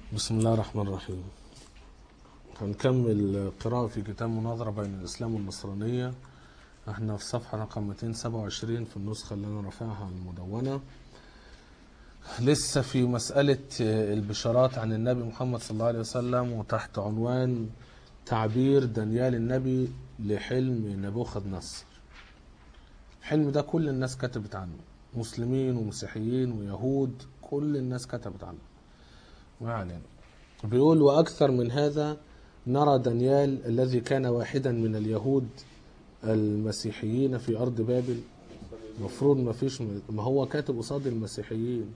بسم الله الرحمن الرحيم هنكمل قراءة في كتاب مناظرة بين الإسلام والنصرانية احنا في صفحة رقم 227 في النسخة اللي أنا رافعها المدونة لسه في مسألة البشارات عن النبي محمد صلى الله عليه وسلم وتحت عنوان تعبير دانيال النبي لحلم نبوخذ نصر الحلم ده كل الناس كتبت عنه مسلمين ومسيحيين ويهود كل الناس كتبت عنه ما علينا بيقول وأكثر من هذا نرى دانيال الذي كان واحدا من اليهود المسيحيين في أرض بابل المفروض ما فيش ما هو كاتب قصاد المسيحيين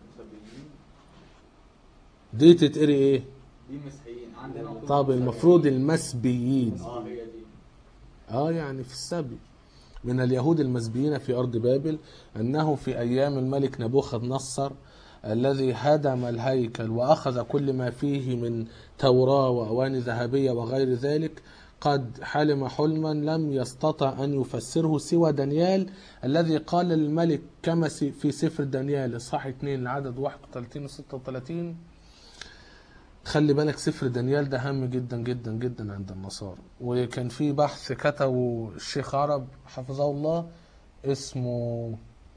دي تتقري ايه دي مسيحيين عندنا طب المفروض المسبيين اه هي دي اه يعني في السبي من اليهود المسبيين في أرض بابل أنه في أيام الملك نبوخذ نصر الذي هدم الهيكل وأخذ كل ما فيه من توراة وأواني ذهبية وغير ذلك قد حلم حلما لم يستطع أن يفسره سوى دانيال الذي قال للملك كما سي- في سفر دانيال إصحاح 2 العدد 31 و 36 خلي بالك سفر دانيال ده هام جدا جدا جدا عند النصارى وكان في بحث كتبه الشيخ عرب حفظه الله اسمه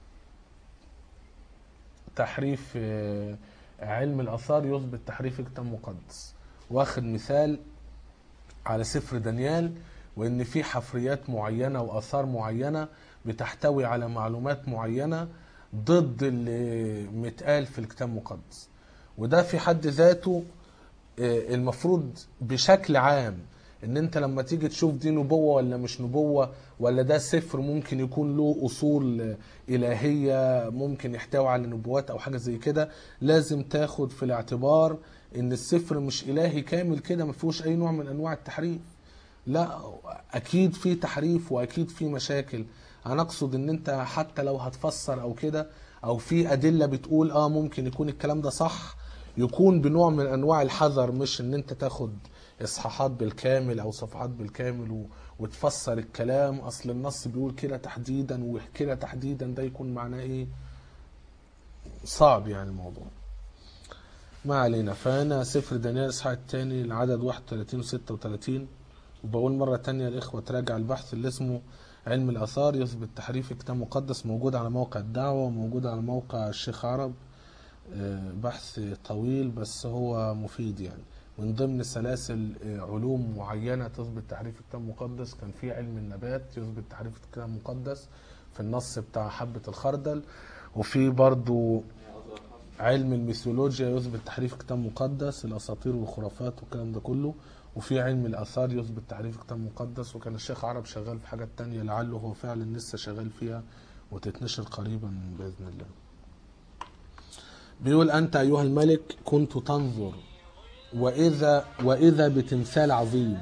تحريف آه، علم الآثار يثبت تحريف كتاب مقدس واخد مثال على سفر دانيال وان في حفريات معينه واثار معينه بتحتوي على معلومات معينه ضد اللي متقال في الكتاب المقدس وده في حد ذاته آه، المفروض بشكل عام ان انت لما تيجي تشوف دي نبوة ولا مش نبوة ولا ده سفر ممكن يكون له اصول الهية ممكن يحتوي على نبوات او حاجة زي كده لازم تاخد في الاعتبار ان السفر مش الهي كامل كده ما فيهوش اي نوع من انواع التحريف لا اكيد في تحريف واكيد في مشاكل انا اقصد ان انت حتى لو هتفسر او كده او في ادله بتقول اه ممكن يكون الكلام ده صح يكون بنوع من انواع الحذر مش ان انت تاخد اصحاحات بالكامل او صفحات بالكامل و... وتفسر الكلام اصل النص بيقول كده تحديدا وكده تحديدا ده يكون معناه ايه صعب يعني الموضوع ما علينا فانا سفر دانيال الاصحاح الثاني العدد 31 و 36 وبقول مرة تانية الإخوة تراجع البحث اللي اسمه علم الآثار يثبت تحريف كتاب مقدس موجود على موقع الدعوة وموجود على موقع الشيخ عرب آه، بحث طويل بس هو مفيد يعني من ضمن سلاسل آه، علوم معينة تثبت تحريف الكتاب المقدس كان في علم النبات يثبت تحريف الكتاب المقدس في النص بتاع حبة الخردل وفي برضو علم الميثولوجيا يثبت تحريف الكتاب المقدس الاساطير والخرافات والكلام ده كله وفي علم الاثار يثبت تحريف الكتاب المقدس وكان الشيخ عرب شغال في حاجات تانية لعله هو فعلا لسه شغال فيها وتتنشر قريبا باذن الله بيقول انت ايها الملك كنت تنظر واذا واذا بتمثال عظيم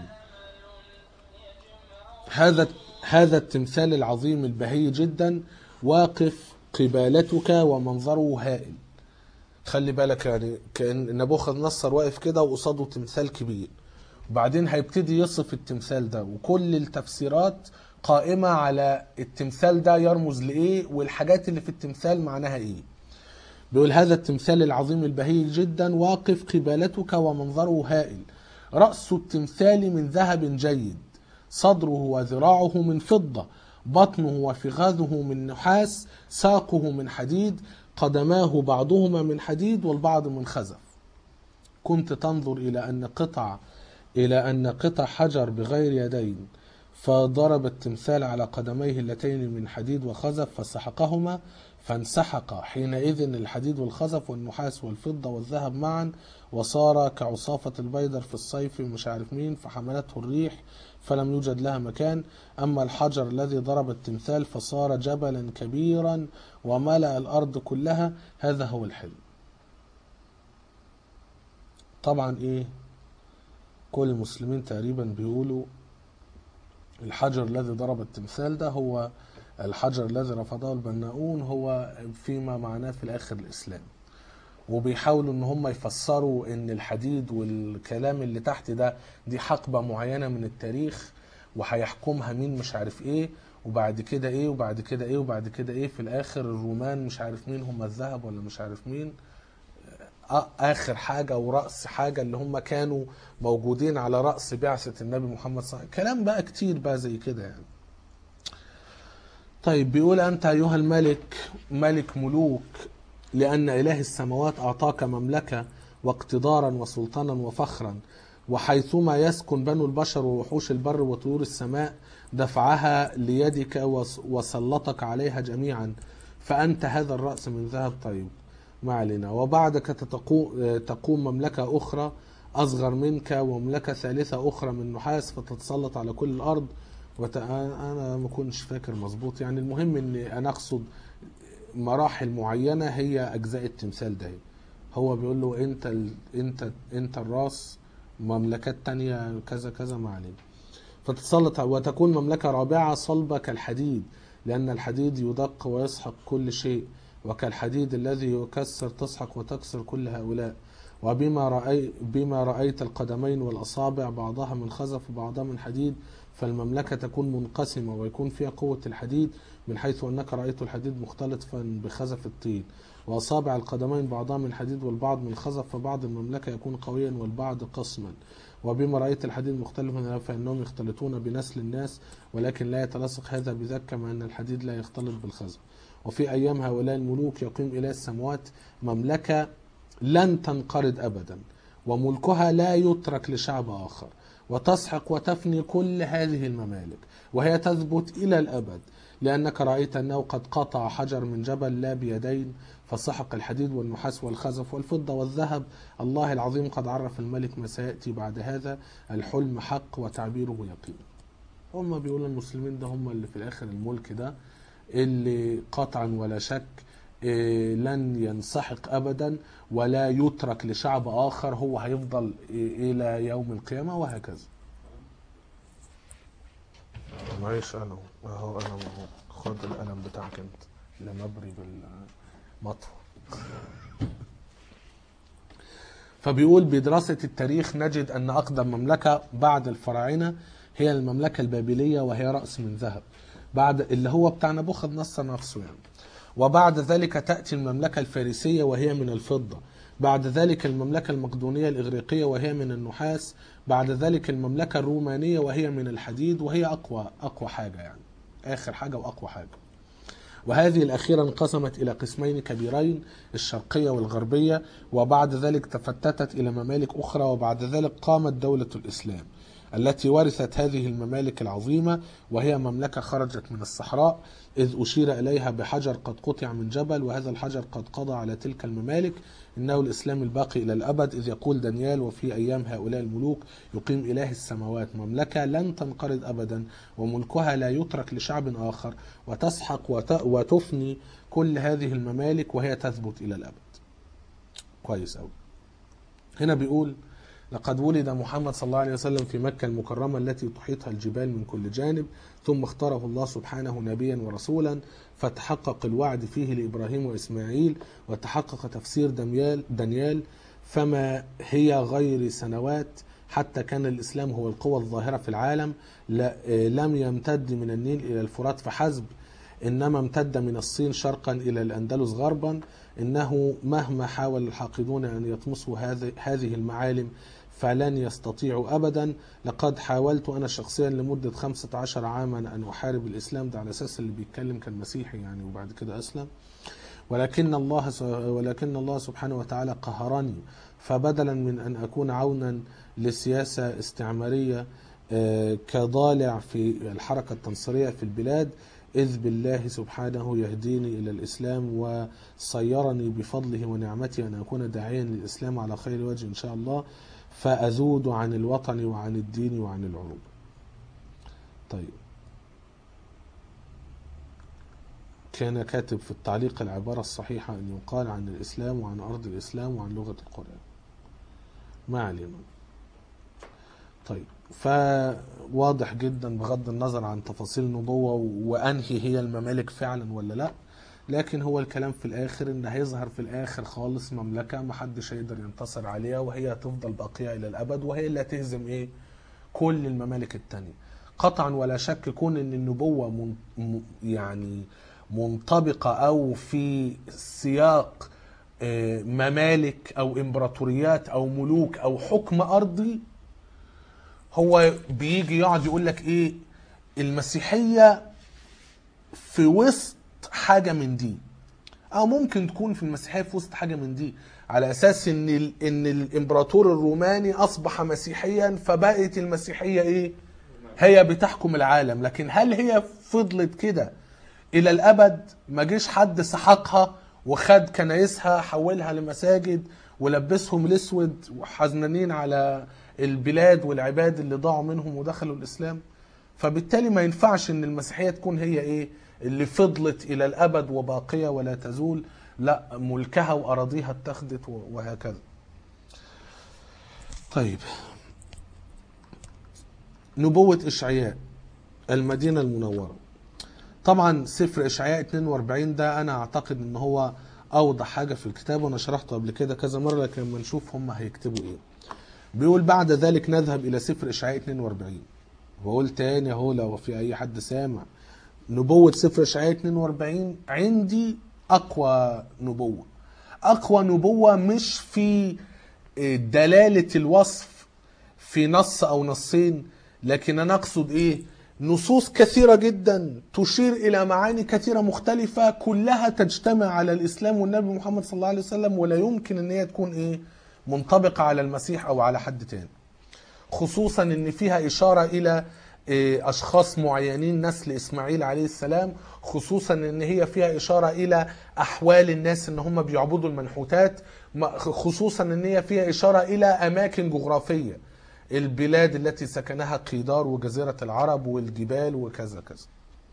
هذا هذا التمثال العظيم البهي جدا واقف قبالتك ومنظره هائل خلي بالك يعني كان نبوخذ نصر واقف كده وقصاده تمثال كبير وبعدين هيبتدي يصف التمثال ده وكل التفسيرات قائمة على التمثال ده يرمز لإيه والحاجات اللي في التمثال معناها إيه بيقول هذا التمثال العظيم البهي جدا واقف قبالتك ومنظره هائل رأس التمثال من ذهب جيد صدره وذراعه من فضة بطنه وفخاذه من نحاس ساقه من حديد قدماه بعضهما من حديد والبعض من خزف كنت تنظر إلى أن قطع إلى أن قطع حجر بغير يدين فضرب التمثال على قدميه اللتين من حديد وخزف فسحقهما فانسحق حينئذ الحديد والخزف والنحاس والفضة والذهب معا وصار كعصافة البيدر في الصيف مش عارف مين فحملته الريح فلم يوجد لها مكان أما الحجر الذي ضرب التمثال فصار جبلا كبيرا وملأ الأرض كلها هذا هو الحلم طبعا إيه كل المسلمين تقريبا بيقولوا الحجر الذي ضرب التمثال ده هو الحجر الذي رفضه البناؤون هو فيما معناه في الآخر الإسلام وبيحاولوا ان هم يفسروا ان الحديد والكلام اللي تحت ده دي حقبة معينة من التاريخ وهيحكمها مين مش عارف ايه وبعد كده ايه وبعد كده ايه وبعد كده ايه في الاخر الرومان مش عارف مين هم الذهب ولا مش عارف مين آ- اخر حاجه ورأس حاجه اللي هم كانوا موجودين على رأس بعثه النبي محمد صلى الله عليه وسلم كلام بقى كتير بقى زي كده يعني طيب بيقول أنت أيها الملك ملك ملوك لأن إله السماوات أعطاك مملكة واقتدارا وسلطانا وفخرا وحيثما يسكن بنو البشر ووحوش البر وطيور السماء دفعها ليدك وس- وسلطك عليها جميعا فأنت هذا الرأس من ذهب طيب ما علينا وبعدك تتقو- تقوم مملكة أخرى أصغر منك ومملكة ثالثة أخرى من نحاس فتتسلط على كل الأرض وت... أنا ما كنتش فاكر مظبوط يعني المهم إن أنا أقصد مراحل معينة هي أجزاء التمثال ده هو بيقول له أنت ال... أنت أنت الراس مملكات تانية كذا كذا ما علينا فتتسلط وتكون مملكة رابعة صلبة كالحديد لأن الحديد يدق ويسحق كل شيء وكالحديد الذي يكسر تسحق وتكسر كل هؤلاء وبما رأي بما رأيت القدمين والأصابع بعضها من خزف وبعضها من حديد فالمملكة تكون منقسمة ويكون فيها قوة الحديد من حيث أنك رأيت الحديد مختلطا بخزف الطين وأصابع القدمين بعضها من حديد والبعض من خزف فبعض المملكة يكون قويا والبعض قسما وبما رأيت الحديد مختلفا فإنهم يختلطون بنسل الناس ولكن لا يتلاصق هذا بذاك كما أن الحديد لا يختلط بالخزف وفي أيام هؤلاء الملوك يقيم إله السماوات مملكة لن تنقرض أبدا وملكها لا يترك لشعب آخر وتسحق وتفني كل هذه الممالك وهي تثبت إلى الأبد لأنك رأيت أنه قد قطع حجر من جبل لا بيدين فسحق الحديد والنحاس والخزف والفضة والذهب الله العظيم قد عرف الملك ما سيأتي بعد هذا الحلم حق وتعبيره يقين هم بيقولوا المسلمين ده هم اللي في الآخر الملك ده اللي قطعا ولا شك إيه، لن ينسحق ابدا ولا يترك لشعب اخر هو هيفضل إيه، الى يوم القيامه وهكذا معيش انا اهو انا اهو خد القلم بتاعك انت لنبري بالمطوه فبيقول بدراسة التاريخ نجد أن أقدم مملكة بعد الفراعنة هي المملكة البابلية وهي رأس من ذهب بعد اللي هو بتاع نبوخذ نصر نفسه يعني وبعد ذلك تأتي المملكة الفارسية وهي من الفضة بعد ذلك المملكة المقدونية الإغريقية وهي من النحاس بعد ذلك المملكة الرومانية وهي من الحديد وهي أقوى أقوى حاجة يعني آخر حاجة وأقوى حاجة وهذه الأخيرة انقسمت إلى قسمين كبيرين الشرقية والغربية وبعد ذلك تفتتت إلى ممالك أخرى وبعد ذلك قامت دولة الإسلام التي ورثت هذه الممالك العظيمة وهي مملكة خرجت من الصحراء إذ أشير إليها بحجر قد قطع من جبل وهذا الحجر قد قضى على تلك الممالك إنه الإسلام الباقي إلى الأبد إذ يقول دانيال وفي أيام هؤلاء الملوك يقيم إله السماوات مملكة لن تنقرض أبدا وملكها لا يترك لشعب آخر وتسحق وت- وتفني كل هذه الممالك وهي تثبت إلى الأبد كويس أوي هنا بيقول لقد ولد محمد صلى الله عليه وسلم في مكة المكرمة التي تحيطها الجبال من كل جانب ثم اختاره الله سبحانه نبيا ورسولا فتحقق الوعد فيه لإبراهيم وإسماعيل وتحقق تفسير دانيال, دانيال فما هي غير سنوات حتى كان الإسلام هو القوة الظاهرة في العالم لا- لم يمتد من النيل إلى الفرات فحسب إنما امتد من الصين شرقا إلى الأندلس غربا إنه مهما حاول الحاقدون أن يطمسوا هذه هذه المعالم فلن يستطيعوا أبدا لقد حاولت أنا شخصيا لمدة 15 عاما أن أحارب الإسلام ده على أساس اللي بيتكلم كان مسيحي يعني وبعد كده أسلم ولكن الله ولكن الله سبحانه وتعالى قهرني فبدلا من ان اكون عونا لسياسه استعماريه آه، كضالع في الحركه التنصيريه في البلاد اذ بالله سبحانه يهديني الى الاسلام وصيرني بفضله ونعمته ان اكون داعيا للاسلام على خير وجه ان شاء الله فازود عن الوطن وعن الدين وعن العروب. طيب كان كاتب في التعليق العبارة الصحيحة أن يقال عن الإسلام وعن أرض الإسلام وعن لغة القرآن ما علينا طيب فواضح جدا بغض النظر عن تفاصيل النبوة وأنهي هي الممالك فعلا ولا لا لكن هو الكلام في الآخر إن هيظهر في الآخر خالص مملكة محدش هيقدر ينتصر عليها وهي هتفضل باقية إلى الأبد وهي اللي هتهزم إيه كل الممالك التانية قطعا ولا شك كون ان النبوة من م- يعني منطبقة او في سياق آه، ممالك او امبراطوريات او ملوك او حكم ارضي هو بيجي يقعد يقول لك ايه المسيحيه في وسط حاجه من دي او ممكن تكون في المسيحيه في وسط حاجه من دي على اساس ان ال... ان الامبراطور الروماني اصبح مسيحيا فبقت المسيحيه ايه هي بتحكم العالم لكن هل هي فضلت كده الى الابد ما جيش حد سحقها وخد كنايسها حولها لمساجد ولبسهم الاسود وحزنانين على البلاد والعباد اللي ضاعوا منهم ودخلوا الاسلام فبالتالي ما ينفعش ان المسيحيه تكون هي ايه اللي فضلت الى الابد وباقيه ولا تزول لا ملكها واراضيها اتخذت وهكذا طيب نبوة إشعياء المدينة المنورة طبعا سفر إشعياء 42 ده أنا أعتقد إن هو أوضح حاجة في الكتاب وأنا شرحته قبل كده كذا مرة لكن لما نشوف هم هيكتبوا إيه بيقول بعد ذلك نذهب إلى سفر إشعياء 42 وأقول تاني أهو لو في أي حد سامع نبوة سفر إشعياء 42 عندي أقوى نبوة أقوى نبوة مش في دلالة الوصف في نص أو نصين لكن أنا أقصد إيه نصوص كثيرة جدا تشير إلى معاني كثيرة مختلفة كلها تجتمع على الإسلام والنبي محمد صلى الله عليه وسلم ولا يمكن أن هي تكون إيه منطبقة على المسيح أو على حد تاني خصوصا أن فيها إشارة إلى إيه، أشخاص معينين نسل إسماعيل عليه السلام خصوصا أن هي فيها إشارة إلى أحوال الناس أن هم بيعبدوا المنحوتات ما- خصوصا أن هي فيها إشارة إلى أماكن جغرافية البلاد التي سكنها قيدار وجزيرة العرب والجبال وكذا كذا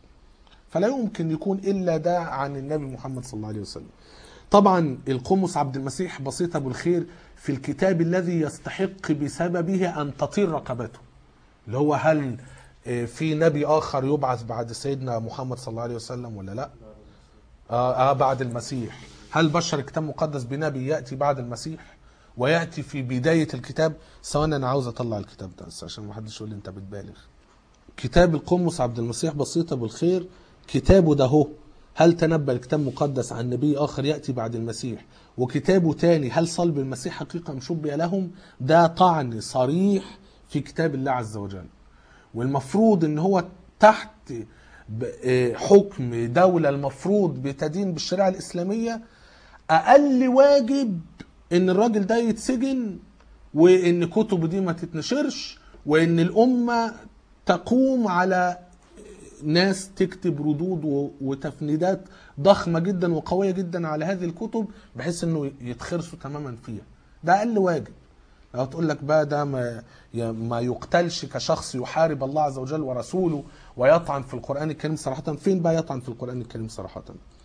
فلا يمكن يكون إلا ده عن النبي محمد صلى الله عليه وسلم طبعا القمص عبد المسيح بسيط أبو الخير في الكتاب الذي يستحق بسببه أن تطير رقبته اللي هو هل آه، في نبي آخر يبعث بعد سيدنا محمد صلى الله عليه وسلم ولا لا آه, آه بعد المسيح هل بشر الكتاب المقدس بنبي يأتي بعد المسيح ويأتي في بداية الكتاب سواء أنا عاوز أطلع الكتاب ده بس عشان ما حدش يقول لي أنت بتبالغ كتاب القمص عبد المسيح بسيطة بالخير كتابه ده هو هل تنبأ الكتاب المقدس عن نبي آخر يأتي بعد المسيح وكتابه تاني هل صلب المسيح حقيقة مشبه لهم ده طعن صريح في كتاب الله عز وجل والمفروض ان هو تحت ب- آه، حكم دولة المفروض بتدين بالشريعة الإسلامية أقل واجب ان الراجل ده يتسجن وان كتبه دي ما تتنشرش وان الأمة تقوم على ناس تكتب ردود و- وتفنيدات ضخمة جدا وقوية جدا على هذه الكتب بحيث انه يتخرسوا تماما فيها ده اقل واجب لو تقول لك بقى ده ما ي- ما يقتلش كشخص يحارب الله عز وجل ورسوله ويطعن في القرآن الكريم صراحة فين بقى يطعن في القرآن الكريم صراحة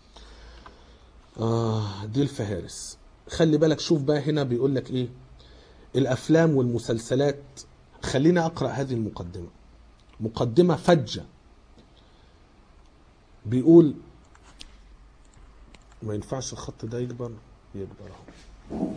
آه دي الفهارس خلي بالك شوف بقى هنا بيقول لك ايه الافلام والمسلسلات خلينا اقرا هذه المقدمه مقدمه فجه بيقول ما ينفعش الخط ده يكبر يكبر اهو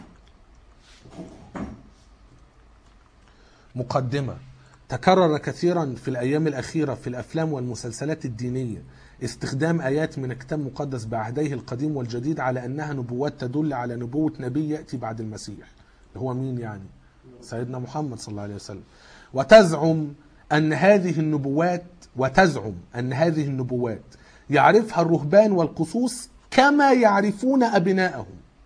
مقدمة تكرر كثيرا في الأيام الأخيرة في الأفلام والمسلسلات الدينية استخدام آيات من الكتاب المقدس بعهديه القديم والجديد على أنها نبوات تدل على نبوة نبي يأتي بعد المسيح اللي هو مين يعني سيدنا محمد صلى الله عليه وسلم وتزعم أن هذه النبوات وتزعم أن هذه النبوات يعرفها الرهبان والقصوص كما يعرفون أبناءهم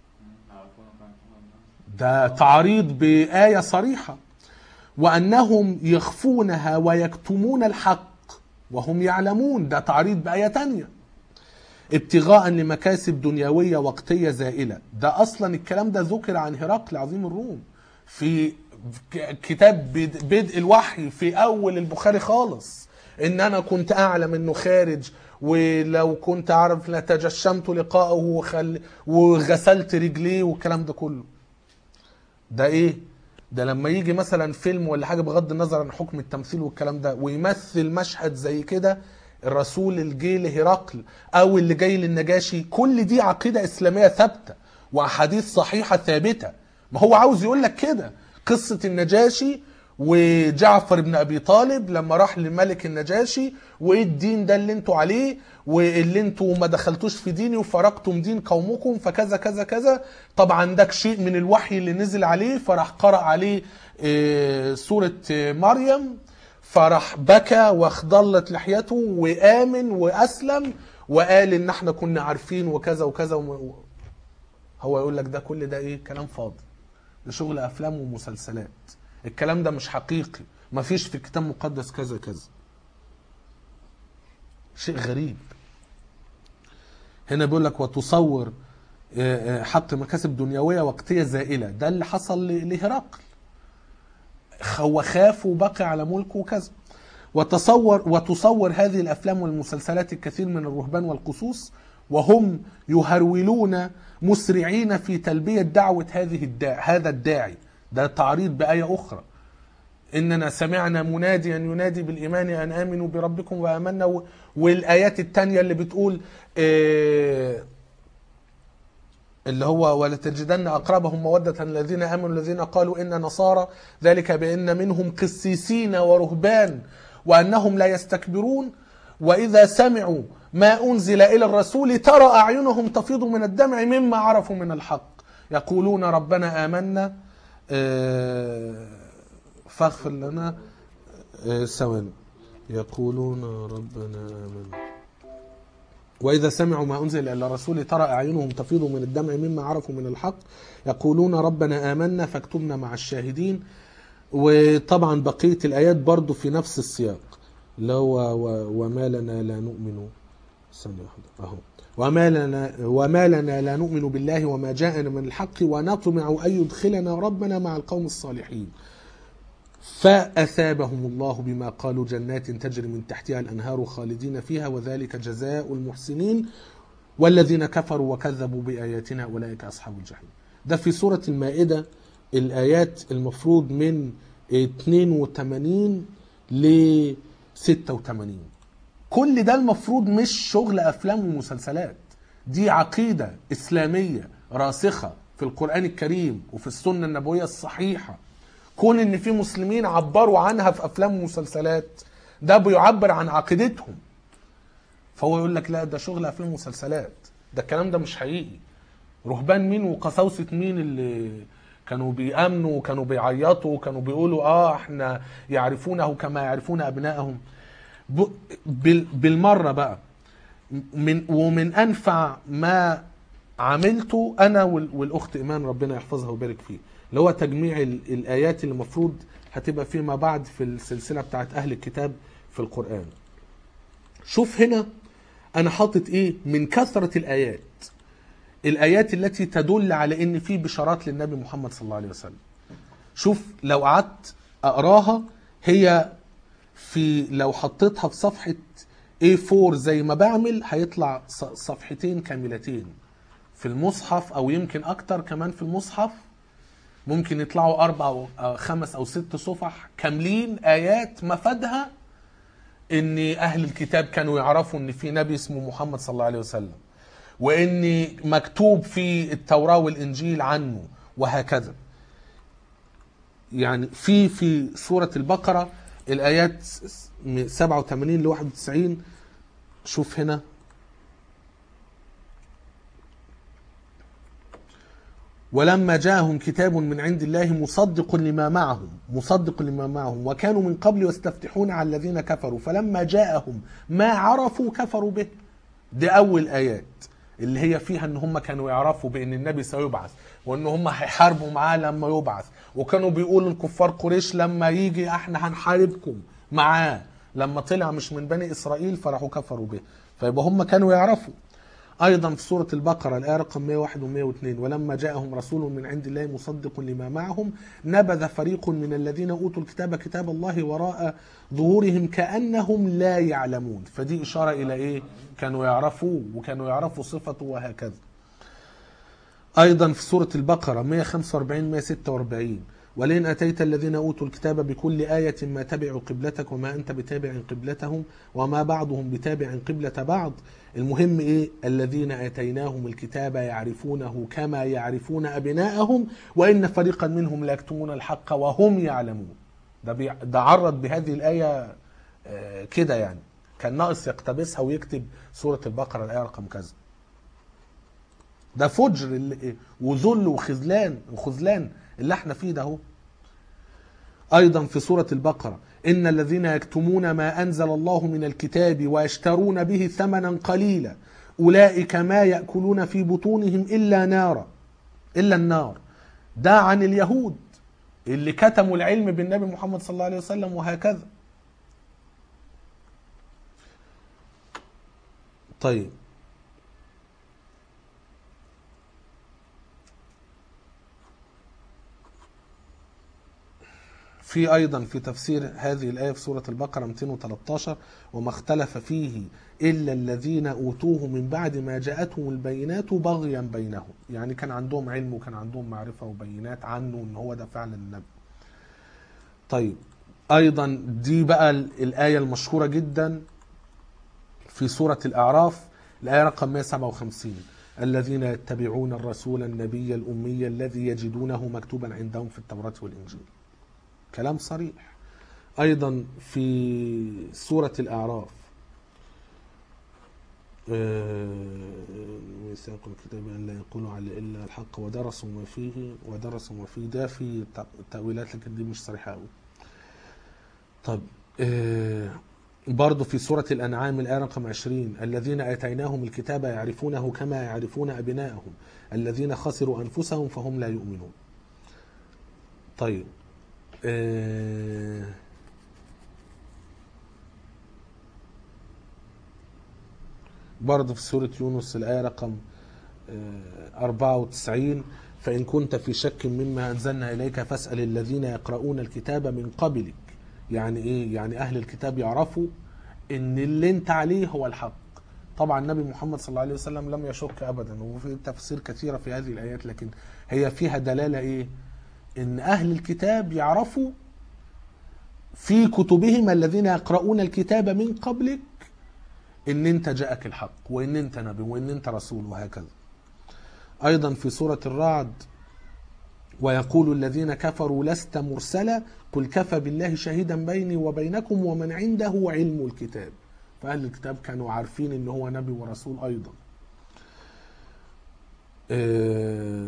ده تعريض بآية صريحة وأنهم يخفونها ويكتمون الحق وهم يعلمون ده تعريض بآية تانية ابتغاء لمكاسب دنيوية وقتية زائلة ده أصلا الكلام ده ذكر عن هرقل عظيم الروم في ك- كتاب بد- بدء الوحي في أول البخاري خالص إن أنا كنت أعلم إنه خارج ولو كنت أعرف لتجشمت لقاءه وخل... وغسلت رجليه والكلام ده كله ده ايه ده لما يجي مثلا فيلم ولا حاجه بغض النظر عن حكم التمثيل والكلام ده ويمثل مشهد زي كده الرسول اللي جه لهرقل او اللي جاي للنجاشي كل دي عقيده اسلاميه ثابته واحاديث صحيحه ثابته ما هو عاوز يقول لك كده قصه النجاشي وجعفر بن ابي طالب لما راح للملك النجاشي وايه الدين ده اللي انتوا عليه واللي انتوا ما دخلتوش في ديني وفرقتم دين قومكم فكذا كذا كذا طبعا ده شيء من الوحي اللي نزل عليه فراح قرأ عليه آه، سورة آه، مريم فراح بكى واخضلت لحيته وآمن وأسلم وقال إن احنا كنا عارفين وكذا وكذا وم... هو يقول لك ده كل ده ايه كلام فاضي ده شغل افلام ومسلسلات الكلام ده مش حقيقي مفيش في الكتاب المقدس كذا كذا شيء غريب هنا بيقول لك وتصور آه، آه، حق مكاسب دنيويه وقتيه زائله ده اللي حصل ل- لهرقل هو خاف وبقي على ملكه وكذا وتصور وتصور هذه الافلام والمسلسلات الكثير من الرهبان والقصوص وهم يهرولون مسرعين في تلبيه دعوه هذه الداع هذا الداعي ده تعريض بايه اخرى اننا سمعنا مناديا ينادي بالايمان ان امنوا بربكم وامنا و- والايات التانية اللي بتقول آه، اللي هو ولتجدن اقربهم موده الذين امنوا الذين قالوا ان نصارى ذلك بان منهم قسيسين ورهبان وانهم لا يستكبرون واذا سمعوا ما انزل الى الرسول ترى اعينهم تفيض من الدمع مما عرفوا من الحق يقولون ربنا امنا آه، فاغفر لنا آه، ثواني يقولون ربنا امنا وإذا سمعوا ما أنزل إلى الرسول ترى أعينهم تفيض من الدمع مما عرفوا من الحق يقولون ربنا آمنا فاكتبنا مع الشاهدين وطبعا بقية الآيات برضو في نفس السياق اللي هو و- وما لنا لا نؤمن ثانية واحدة أهو وما لنا وما لنا لا نؤمن بالله وما جاءنا من الحق ونطمع أن يدخلنا ربنا مع القوم الصالحين فأثابهم الله بما قالوا جنات تجري من تحتها الأنهار خالدين فيها وذلك جزاء المحسنين والذين كفروا وكذبوا بآياتنا أولئك أصحاب الجحيم ده في سورة المائدة الآيات المفروض من 82 ل 86 كل ده المفروض مش شغل أفلام ومسلسلات دي عقيدة إسلامية راسخة في القرآن الكريم وفي السنة النبوية الصحيحة كون ان في مسلمين عبروا عنها في افلام ومسلسلات ده بيعبر عن عقيدتهم فهو يقول لك لا ده شغل افلام ومسلسلات ده الكلام ده مش حقيقي رهبان مين وقساوسة مين اللي كانوا بيأمنوا وكانوا بيعيطوا وكانوا بيقولوا اه احنا يعرفونه كما يعرفون ابنائهم ب- بال- بالمرة بقى من ومن انفع ما عملته انا وال- والاخت ايمان ربنا يحفظها ويبارك فيه اللي هو تجميع ال- الايات اللي المفروض هتبقى فيما بعد في السلسله بتاعت اهل الكتاب في القران شوف هنا انا حاطط ايه من كثره الايات الايات التي تدل على ان في بشارات للنبي محمد صلى الله عليه وسلم شوف لو قعدت اقراها هي في لو حطيتها في صفحه A4 زي ما بعمل هيطلع ص- صفحتين كاملتين في المصحف او يمكن اكتر كمان في المصحف ممكن يطلعوا اربع او أو خمس او ست صفح كاملين ايات مفادها ان اهل الكتاب كانوا يعرفوا ان في نبي اسمه محمد صلى الله عليه وسلم وان مكتوب في التوراه والانجيل عنه وهكذا يعني في في سوره البقره الايات 87 ل 91 شوف هنا ولما جاءهم كتاب من عند الله مصدق لما معهم مصدق لما معهم وكانوا من قبل يستفتحون على الذين كفروا فلما جاءهم ما عرفوا كفروا به دي اول ايات اللي هي فيها ان هم كانوا يعرفوا بان النبي سيبعث وان هم هيحاربوا معاه لما يبعث وكانوا بيقولوا الكفار قريش لما يجي احنا هنحاربكم معاه لما طلع مش من بني اسرائيل فراحوا كفروا به فيبقى هم كانوا يعرفوا ايضا في سوره البقره الايه رقم 101 و 102 ولما جاءهم رسول من عند الله مصدق لما معهم نبذ فريق من الذين اوتوا الكتاب كتاب الله وراء ظهورهم كانهم لا يعلمون فدي اشاره الى ايه كانوا يعرفوه وكانوا يعرفوا صفته وهكذا ايضا في سوره البقره 145 146 ولئن اتيت الذين اوتوا الكتاب بكل ايه ما تبعوا قبلتك وما انت بتابع قبلتهم وما بعضهم بتابع قبله بعض المهم ايه الذين اتيناهم الكتاب يعرفونه كما يعرفون ابناءهم وان فريقا منهم لا يكتمون الحق وهم يعلمون ده بي... ده عرض بهذه الايه آه، كده يعني كان ناقص يقتبسها ويكتب سوره البقره الايه رقم كذا ده فجر اللي... وذل وخذلان وخذلان اللي احنا فيه ده اهو ايضا في سوره البقره ان الذين يكتمون ما انزل الله من الكتاب ويشترون به ثمنا قليلا اولئك ما ياكلون في بطونهم الا نارا الا النار ده عن اليهود اللي كتموا العلم بالنبي محمد صلى الله عليه وسلم وهكذا طيب في ايضا في تفسير هذه الايه في سوره البقره 213 وما اختلف فيه الا الذين اوتوه من بعد ما جاءتهم البينات بغيا بينهم يعني كان عندهم علم وكان عندهم معرفه وبينات عنه ان هو ده فعلا النبي طيب ايضا دي بقى ال- الايه المشهوره جدا في سوره الاعراف الايه رقم 157 الذين يتبعون الرسول النبي الامي الذي يجدونه مكتوبا عندهم في التوراه والانجيل كلام صريح ايضا في سوره الاعراف آه، ميثاق الكتاب ان لا يقولوا على الا الحق ودرسوا ما فيه ودرسوا ما فيه ده في تأ- تاويلات لكن دي مش صريحه قوي طب آه، برضه في سورة الأنعام الآية رقم 20 الذين آتيناهم الكتاب يعرفونه كما يعرفون أبناءهم الذين خسروا أنفسهم فهم لا يؤمنون طيب آه، برضه في سورة يونس الآية رقم آه، 94 فإن كنت في شك مما أنزلنا إليك فاسأل الذين يقرؤون الكتاب من قبلك يعني إيه؟ يعني أهل الكتاب يعرفوا إن اللي أنت عليه هو الحق طبعا النبي محمد صلى الله عليه وسلم لم يشك أبدا وفي تفسير كثيرة في هذه الآيات لكن هي فيها دلالة إيه إن أهل الكتاب يعرفوا في كتبهم الذين يقرؤون الكتاب من قبلك ان انت جاءك الحق وان انت نبي وان انت رسول وهكذا ايضا في سورة الرعد ويقول الذين كفروا لست مرسلا قل كفى بالله شهيدا بيني وبينكم ومن عنده علم الكتاب فأهل الكتاب كانوا عارفين ان هو نبي ورسول ايضا آه،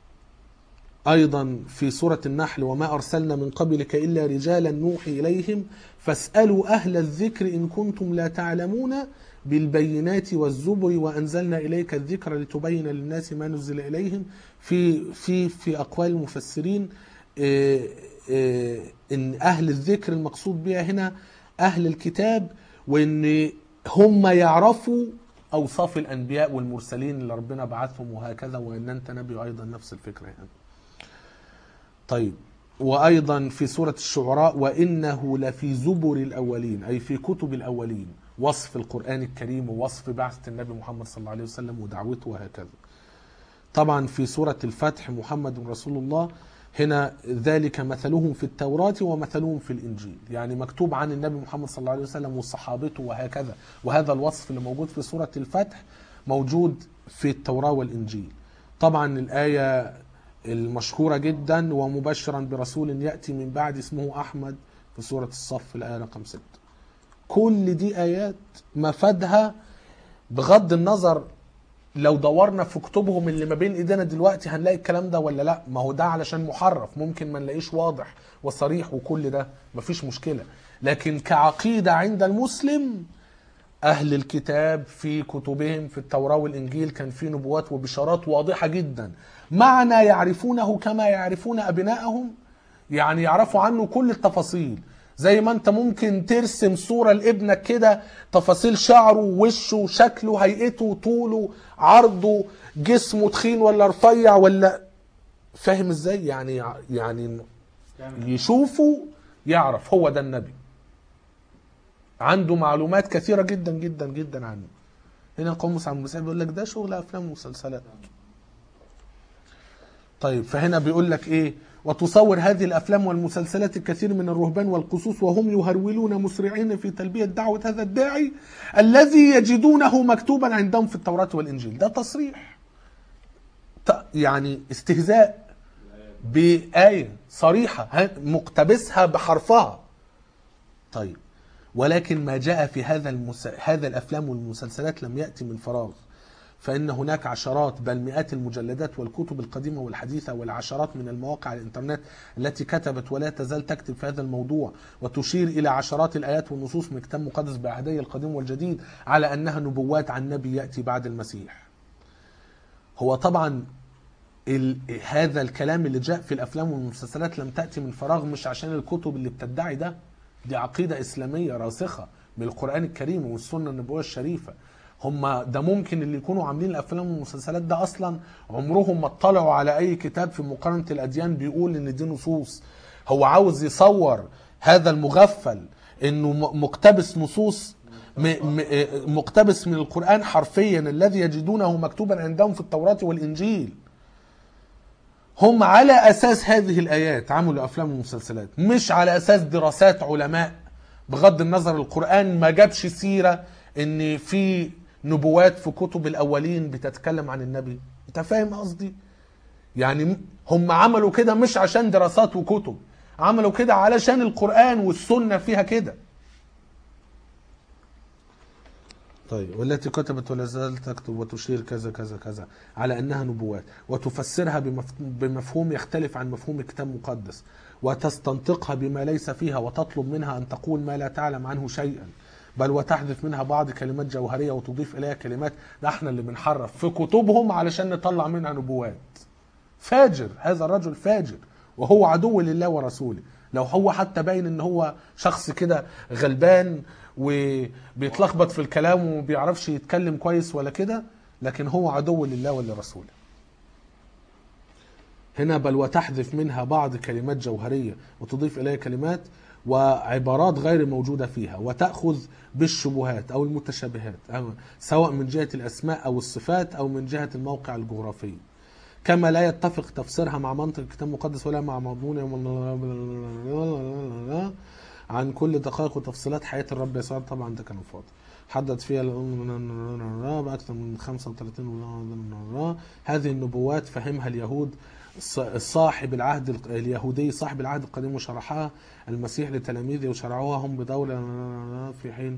ايضا في سوره النحل وما ارسلنا من قبلك الا رجالا نوحي اليهم فاسالوا اهل الذكر ان كنتم لا تعلمون بالبينات والزبر وانزلنا اليك الذكر لتبين للناس ما نزل اليهم في في في اقوال المفسرين آه، آه، ان اهل الذكر المقصود بها هنا اهل الكتاب وان هم يعرفوا اوصاف الانبياء والمرسلين اللي ربنا بعثهم وهكذا وان انت نبي ايضا نفس الفكره يعني طيب وايضا في سوره الشعراء وانه لفي زبر الاولين اي في كتب الاولين وصف القران الكريم ووصف بعثه النبي محمد صلى الله عليه وسلم ودعوته وهكذا طبعا في سوره الفتح محمد رسول الله هنا ذلك مثلهم في التوراة ومثلهم في الإنجيل يعني مكتوب عن النبي محمد صلى الله عليه وسلم وصحابته وهكذا وهذا الوصف اللي موجود في سورة الفتح موجود في التوراة والإنجيل طبعا الآية المشهورة جدا ومبشرا برسول يأتي من بعد اسمه أحمد في سورة الصف الآية رقم 6 كل دي آيات مفادها بغض النظر لو دورنا في كتبهم اللي ما بين ايدينا دلوقتي هنلاقي الكلام ده ولا لا ما هو ده علشان محرف ممكن ما نلاقيش واضح وصريح وكل ده مفيش مشكلة لكن كعقيدة عند المسلم أهل الكتاب في كتبهم في التوراة والإنجيل كان في نبوات وبشارات واضحة جدا معنى يعرفونه كما يعرفون أبنائهم يعني يعرفوا عنه كل التفاصيل زي ما انت ممكن ترسم صورة لابنك كده تفاصيل شعره ووشه شكله هيئته طوله عرضه جسمه تخين ولا رفيع ولا فاهم ازاي يعني يعني يشوفه يعرف هو ده النبي عنده معلومات كثيرة جدا جدا جدا عنه هنا قومس عن المسيح بيقول لك ده شغل افلام ومسلسلات طيب فهنا بيقول لك ايه وتصور هذه الافلام والمسلسلات الكثير من الرهبان والقصوص وهم يهرولون مسرعين في تلبيه دعوه هذا الداعي الذي يجدونه مكتوبا عندهم في التوراه والانجيل ده تصريح ت- يعني استهزاء بآية صريحة ها- مقتبسها بحرفها طيب ولكن ما جاء في هذا المس... هذا الافلام والمسلسلات لم ياتي من فراغ فان هناك عشرات بل مئات المجلدات والكتب القديمه والحديثه والعشرات من المواقع على الانترنت التي كتبت ولا تزال تكتب في هذا الموضوع وتشير الى عشرات الايات والنصوص من كتاب مقدس بعهدي القديم والجديد على انها نبوات عن نبي ياتي بعد المسيح. هو طبعا ال... هذا الكلام اللي جاء في الافلام والمسلسلات لم تاتي من فراغ مش عشان الكتب اللي بتدعي ده دي عقيده اسلاميه راسخه من القران الكريم والسنه النبويه الشريفه هم ده ممكن اللي يكونوا عاملين الافلام والمسلسلات ده اصلا عمرهم ما اطلعوا على اي كتاب في مقارنه الاديان بيقول ان دي نصوص هو عاوز يصور هذا المغفل انه م- مقتبس نصوص م- م- مقتبس من القران حرفيا الذي يجدونه مكتوبا عندهم في التوراه والانجيل هم على اساس هذه الايات عملوا افلام ومسلسلات مش على اساس دراسات علماء بغض النظر القران ما جابش سيره ان في نبوات في كتب الاولين بتتكلم عن النبي انت فاهم قصدي يعني م- هم عملوا كده مش عشان دراسات وكتب عملوا كده علشان القران والسنه فيها كده طيب والتي كتبت ولا زالت تكتب وتشير كذا كذا كذا على انها نبوات وتفسرها بمف- بمفهوم يختلف عن مفهوم الكتاب المقدس وتستنطقها بما ليس فيها وتطلب منها ان تقول ما لا تعلم عنه شيئا بل وتحذف منها بعض كلمات جوهريه وتضيف اليها كلمات ده احنا اللي بنحرف في كتبهم علشان نطلع منها نبوات فاجر هذا الرجل فاجر وهو عدو لله ورسوله لو هو حتى باين ان هو شخص كده غلبان وبيتلخبط في الكلام وما بيعرفش يتكلم كويس ولا كده لكن هو عدو لله ولرسوله هنا بل وتحذف منها بعض كلمات جوهرية وتضيف إليها كلمات وعبارات غير موجودة فيها وتأخذ بالشبهات أو المتشابهات أو سواء من جهة الأسماء أو الصفات أو من جهة الموقع الجغرافي كما لا يتفق تفسيرها مع منطق الكتاب المقدس ولا مع مضمون عن كل دقائق وتفصيلات حياة الرب يسوع طبعا ده كان فاضي حدد فيها بأكثر من 35 هذه النبوات فهمها اليهود الص- صاحب العهد الق- اليهودي صاحب العهد القديم وشرحها المسيح لتلاميذه وشرعوها هم بدولة في حين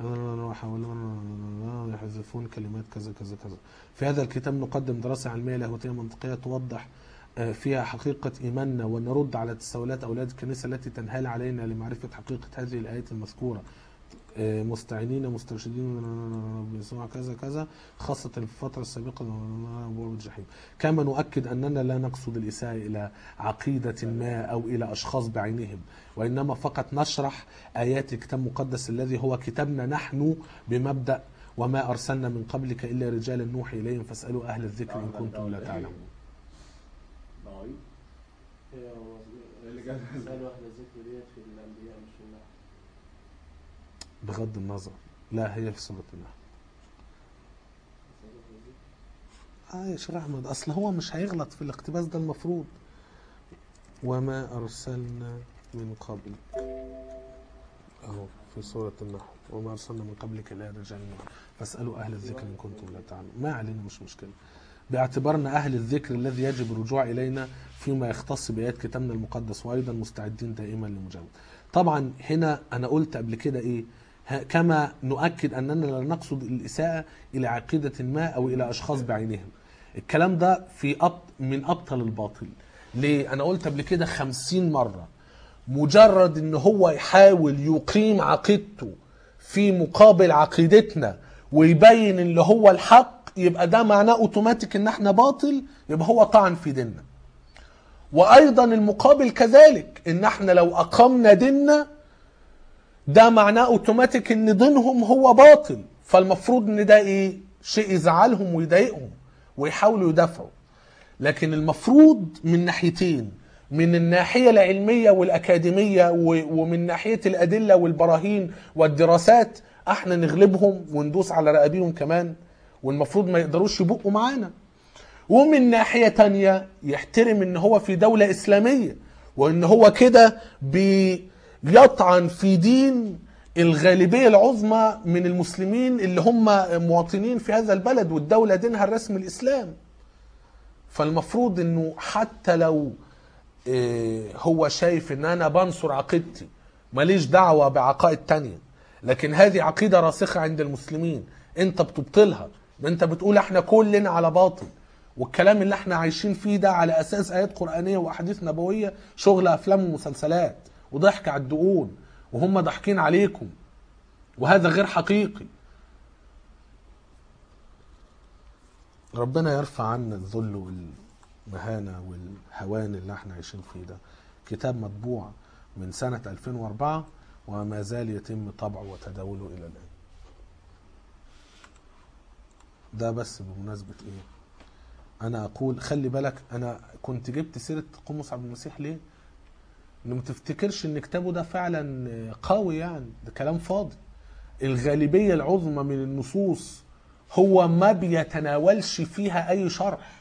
يحذفون كلمات كذا كذا كذا في هذا الكتاب نقدم دراسة علمية لاهوتية منطقية توضح آه، فيها حقيقة إيماننا ونرد على تساؤلات أولاد الكنيسة التي تنهال علينا لمعرفة حقيقة هذه الآيات المذكورة آه، مستعينين مسترشدين بيسوع كذا كذا خاصة في الفترة السابقة أبواب الجحيم كما نؤكد أننا لا نقصد الإساءة إلى عقيدة ما أو إلى أشخاص بعينهم وإنما فقط نشرح آيات الكتاب المقدس الذي هو كتابنا نحن بمبدأ وما أرسلنا من قبلك إلا رجالا نوحي إليهم فاسألوا أهل الذكر إن كنتم لا تعلمون ضعيف هي اللي جاب مسألة واحدة ذكر ديت في الأنبياء مش في النحل بغض النظر لا هي في سورة النحل اه يا شيخ احمد اصل هو مش هيغلط في الاقتباس ده المفروض وما ارسلنا من قبل اهو في سورة النحل وما ارسلنا من قبلك الا رجال نوح فاسالوا اهل الذكر ان كنتم لا تعلمون ما علينا مش مشكله باعتبارنا اهل الذكر الذي يجب الرجوع الينا فيما يختص بايات كتابنا المقدس وايضا مستعدين دائما للمجاوبه طبعا هنا انا قلت قبل كده ايه ها- كما نؤكد اننا لا نقصد الاساءه الى عقيده ما او الى اشخاص بعينهم الكلام ده في أب من ابطل الباطل ليه انا قلت قبل كده خمسين مره مجرد ان هو يحاول يقيم عقيدته في مقابل عقيدتنا ويبين اللي هو الحق يبقى ده معناه اوتوماتيك ان احنا باطل يبقى هو طعن في ديننا وايضا المقابل كذلك ان احنا لو اقمنا ديننا ده معناه اوتوماتيك ان دينهم هو باطل فالمفروض ان ده ايه شيء يزعلهم ويضايقهم ويحاولوا يدافعوا لكن المفروض من ناحيتين من الناحية العلمية والأكاديمية و- ومن ناحية الأدلة والبراهين والدراسات احنا نغلبهم وندوس على رقابيهم كمان والمفروض ما يقدروش يبقوا معانا ومن ناحية تانية يحترم ان هو في دولة اسلامية وان هو كده بيطعن في دين الغالبية العظمى من المسلمين اللي هم مواطنين في هذا البلد والدولة دينها الرسمي الاسلام فالمفروض انه حتى لو إيه، هو شايف ان انا بنصر عقيدتي ماليش دعوة بعقائد تانية لكن هذه عقيدة راسخة عند المسلمين انت بتبطلها انت بتقول احنا كلنا على باطل والكلام اللي احنا عايشين فيه ده على اساس ايات قرآنية واحاديث نبوية شغل افلام ومسلسلات وضحك على الدقون وهم ضاحكين عليكم وهذا غير حقيقي ربنا يرفع عنا الذل والمهانة والهوان اللي احنا عايشين فيه ده كتاب مطبوع من سنة 2004 وما زال يتم طبعه وتداوله إلى الآن ده بس بمناسبة إيه أنا أقول خلي بالك أنا كنت جبت سيرة قمص عبد المسيح ليه إن ما تفتكرش إن كتابه ده فعلا قوي يعني ده كلام فاضي الغالبية العظمى من النصوص هو ما بيتناولش فيها أي شرح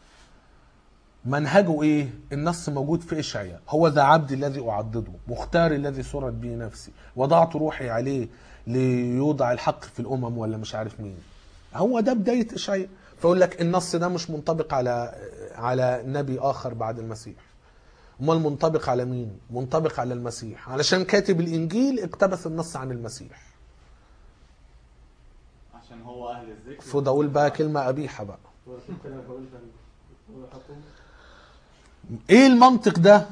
منهجه ايه النص موجود في اشعياء هو ذا عبدي الذي اعضده مختاري الذي سرت به نفسي وضعت روحي عليه ليوضع الحق في الامم ولا مش عارف مين هو ده بدايه اشعياء فيقول لك النص ده مش منطبق على على نبي اخر بعد المسيح امال منطبق على مين منطبق على المسيح علشان كاتب الانجيل اقتبس النص عن المسيح عشان هو اهل الذكر المفروض اقول بقى كلمه قبيحه بقى هو في كلام قلت هو حكم ايه المنطق ده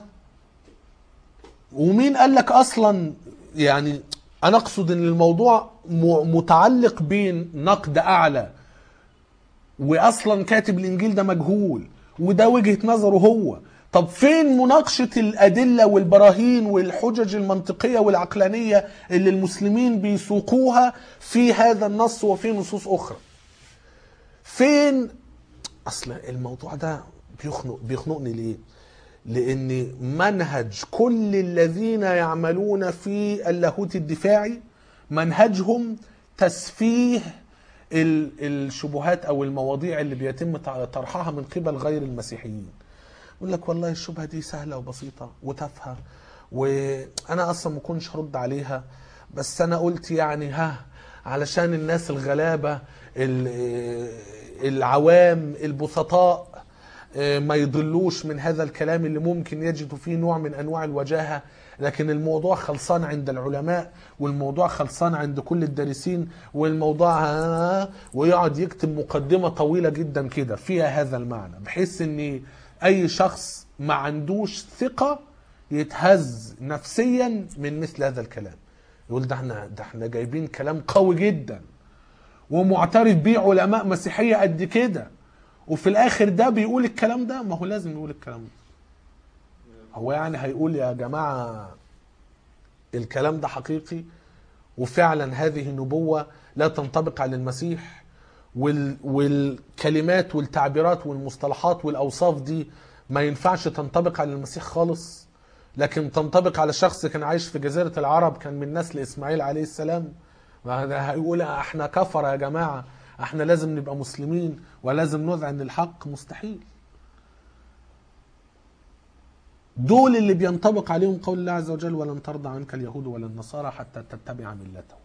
ومين قال لك اصلا يعني انا اقصد ان الموضوع م- متعلق بين نقد اعلى واصلا كاتب الانجيل ده مجهول وده وجهة نظره هو طب فين مناقشة الأدلة والبراهين والحجج المنطقية والعقلانية اللي المسلمين بيسوقوها في هذا النص وفي نصوص أخرى فين اصل الموضوع ده بيخنق بيخنقني ليه؟ لان منهج كل الذين يعملون في اللاهوت الدفاعي منهجهم تسفيه ال- الشبهات او المواضيع اللي بيتم ط- طرحها من قبل غير المسيحيين. يقول لك والله الشبهه دي سهله وبسيطه وتافهه وانا اصلا ما كنتش هرد عليها بس انا قلت يعني ها علشان الناس الغلابه ال- العوام البسطاء آه، ما يضلوش من هذا الكلام اللي ممكن يجدوا فيه نوع من انواع الوجاهه لكن الموضوع خلصان عند العلماء والموضوع خلصان عند كل الدارسين والموضوع ها- ويقعد يكتب مقدمه طويله جدا كده فيها هذا المعنى بحيث ان اي شخص ما عندوش ثقه يتهز نفسيا من مثل هذا الكلام يقول ده احنا ده احنا جايبين كلام قوي جدا ومعترف بيه علماء مسيحيه قد كده وفي الاخر ده بيقول الكلام ده ما هو لازم يقول الكلام ده هو يعني هيقول يا جماعه الكلام ده حقيقي وفعلا هذه نبوه لا تنطبق على المسيح وال والكلمات والتعبيرات والمصطلحات والاوصاف دي ما ينفعش تنطبق على المسيح خالص لكن تنطبق على شخص كان عايش في جزيره العرب كان من نسل اسماعيل عليه السلام وهذا هيقول احنا كفر يا جماعه احنا لازم نبقى مسلمين ولازم نذعن الحق مستحيل دول اللي بينطبق عليهم قول الله عز وجل ولن ترضى عنك اليهود ولا النصارى حتى تتبع ملتهم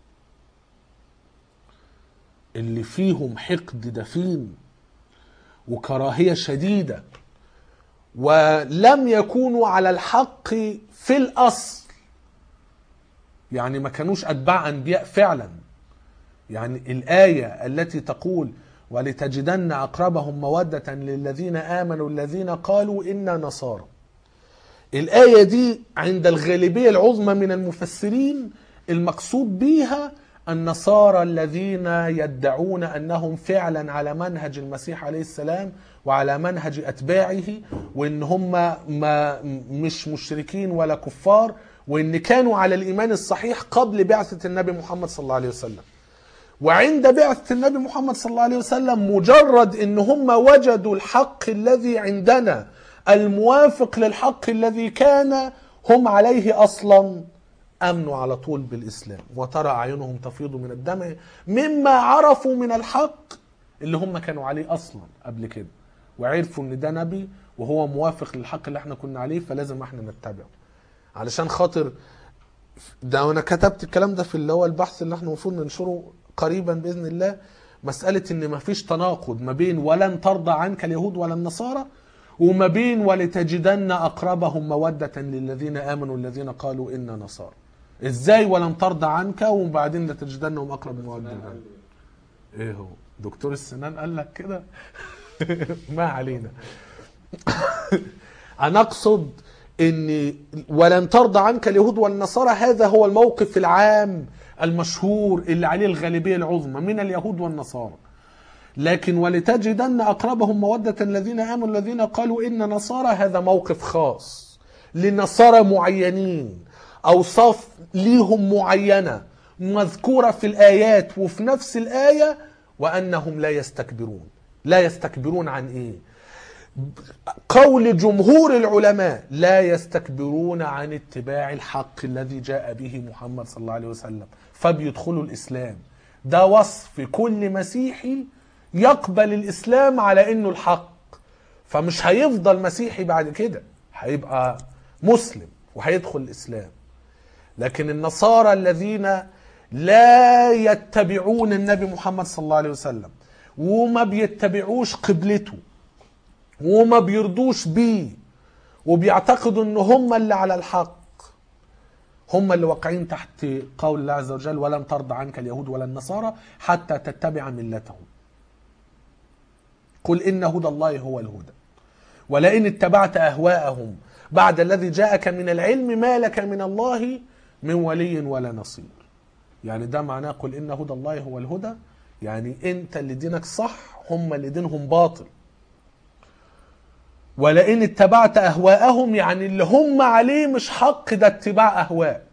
اللي فيهم حقد دفين وكراهية شديدة ولم يكونوا على الحق في الأصل يعني ما كانوش أتباع أنبياء فعلا يعني الآية التي تقول ولتجدن أقربهم مودة للذين آمنوا الذين قالوا إنا نصارى الآية دي عند الغالبية العظمى من المفسرين المقصود بيها النصارى الذين يدعون أنهم فعلا على منهج المسيح عليه السلام وعلى منهج أتباعه وإن هم ما مش مشركين ولا كفار وإن كانوا على الإيمان الصحيح قبل بعثة النبي محمد صلى الله عليه وسلم وعند بعثة النبي محمد صلى الله عليه وسلم مجرد ان هم وجدوا الحق الذي عندنا الموافق للحق الذي كان هم عليه اصلا امنوا على طول بالاسلام وترى اعينهم تفيض من الدمع مما عرفوا من الحق اللي هم كانوا عليه اصلا قبل كده وعرفوا ان ده نبي وهو موافق للحق اللي احنا كنا عليه فلازم احنا نتبعه علشان خاطر ده انا كتبت الكلام ده في اللي هو البحث اللي احنا المفروض ننشره قريبا باذن الله مساله ان ما فيش تناقض ما بين ولن ترضى عنك اليهود ولا النصارى وما بين ولتجدن اقربهم موده للذين امنوا الذين قالوا انا نصارى ازاي ولن ترضى عنك وبعدين لتجدنهم اقرب موده ايه هو دكتور السنان قال لك كده ما علينا انا اقصد ان ولن ترضى عنك اليهود والنصارى هذا هو الموقف العام المشهور اللي عليه الغالبيه العظمى من اليهود والنصارى لكن ولتجدن اقربهم موده الذين امنوا الذين قالوا ان نصارى هذا موقف خاص لنصارى معينين اوصاف ليهم معينه مذكوره في الايات وفي نفس الايه وانهم لا يستكبرون لا يستكبرون عن ايه قول جمهور العلماء لا يستكبرون عن اتباع الحق الذي جاء به محمد صلى الله عليه وسلم فبيدخلوا الاسلام ده وصف كل مسيحي يقبل الاسلام على انه الحق فمش هيفضل مسيحي بعد كده هيبقى مسلم وهيدخل الاسلام لكن النصارى الذين لا يتبعون النبي محمد صلى الله عليه وسلم وما بيتبعوش قبلته وما بيرضوش بيه وبيعتقدوا ان هم اللي على الحق هم اللي واقعين تحت قول الله عز وجل ولن ترضى عنك اليهود ولا النصارى حتى تتبع ملتهم قل ان هدى الله هو الهدى ولئن اتبعت اهواءهم بعد الذي جاءك من العلم ما لك من الله من ولي ولا نصير يعني ده معناه قل ان هدى الله هو الهدى يعني انت اللي دينك صح هم اللي دينهم باطل ولئن اتبعت اهواءهم يعني اللي هم عليه مش حق ده اتباع اهواء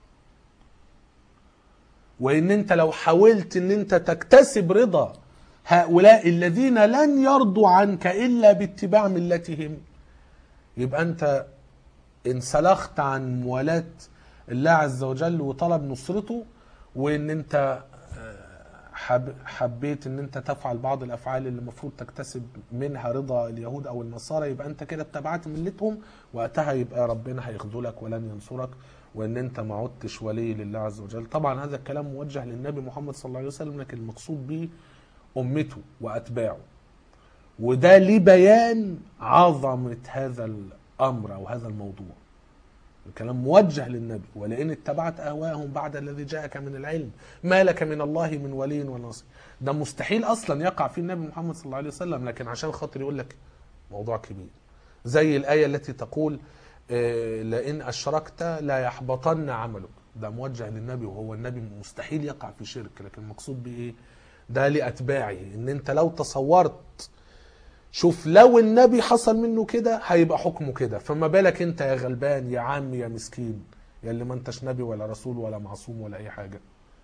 وان انت لو حاولت ان انت تكتسب رضا هؤلاء الذين لن يرضوا عنك الا باتباع ملتهم يبقى انت انسلخت عن موالاه الله عز وجل وطلب نصرته وان انت حب حبيت ان انت تفعل بعض الافعال اللي المفروض تكتسب منها رضا اليهود او النصارى يبقى انت كده اتبعت ملتهم وقتها يبقى ربنا هيخذلك ولن ينصرك وان انت ما عدتش ولي لله عز وجل طبعا هذا الكلام موجه للنبي محمد صلى الله عليه وسلم لكن المقصود به امته واتباعه وده لبيان عظمه هذا الامر او هذا الموضوع الكلام موجه للنبي ولئن اتبعت اهواءهم بعد الذي جاءك من العلم ما لك من الله من ولي ونصير ده مستحيل اصلا يقع فيه النبي محمد صلى الله عليه وسلم لكن عشان خاطر يقول لك موضوع كبير زي الايه التي تقول آه، لئن اشركت لا يحبطن عملك ده موجه للنبي وهو النبي مستحيل يقع في شرك لكن المقصود بايه ده لاتباعه ان انت لو تصورت شوف لو النبي حصل منه كده هيبقى حكمه كده فما بالك انت يا غلبان يا عم يا مسكين يا اللي ما انتش نبي ولا رسول ولا معصوم ولا اي حاجه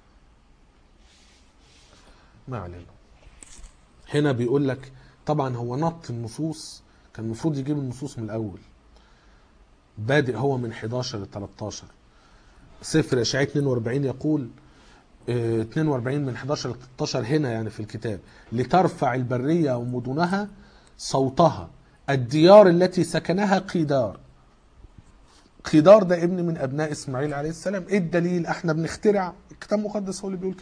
ما علينا هنا بيقول لك طبعا هو نط النصوص كان المفروض يجيب النصوص من الاول بادئ هو من 11 ل 13 سفر اشعياء 42 يقول آه، 42 من 11 ل 13 هنا يعني في الكتاب لترفع البريه ومدنها صوتها الديار التي سكنها قيدار قيدار ده ابن من ابناء اسماعيل عليه السلام ايه الدليل احنا بنخترع الكتاب المقدس هو اللي بيقول كده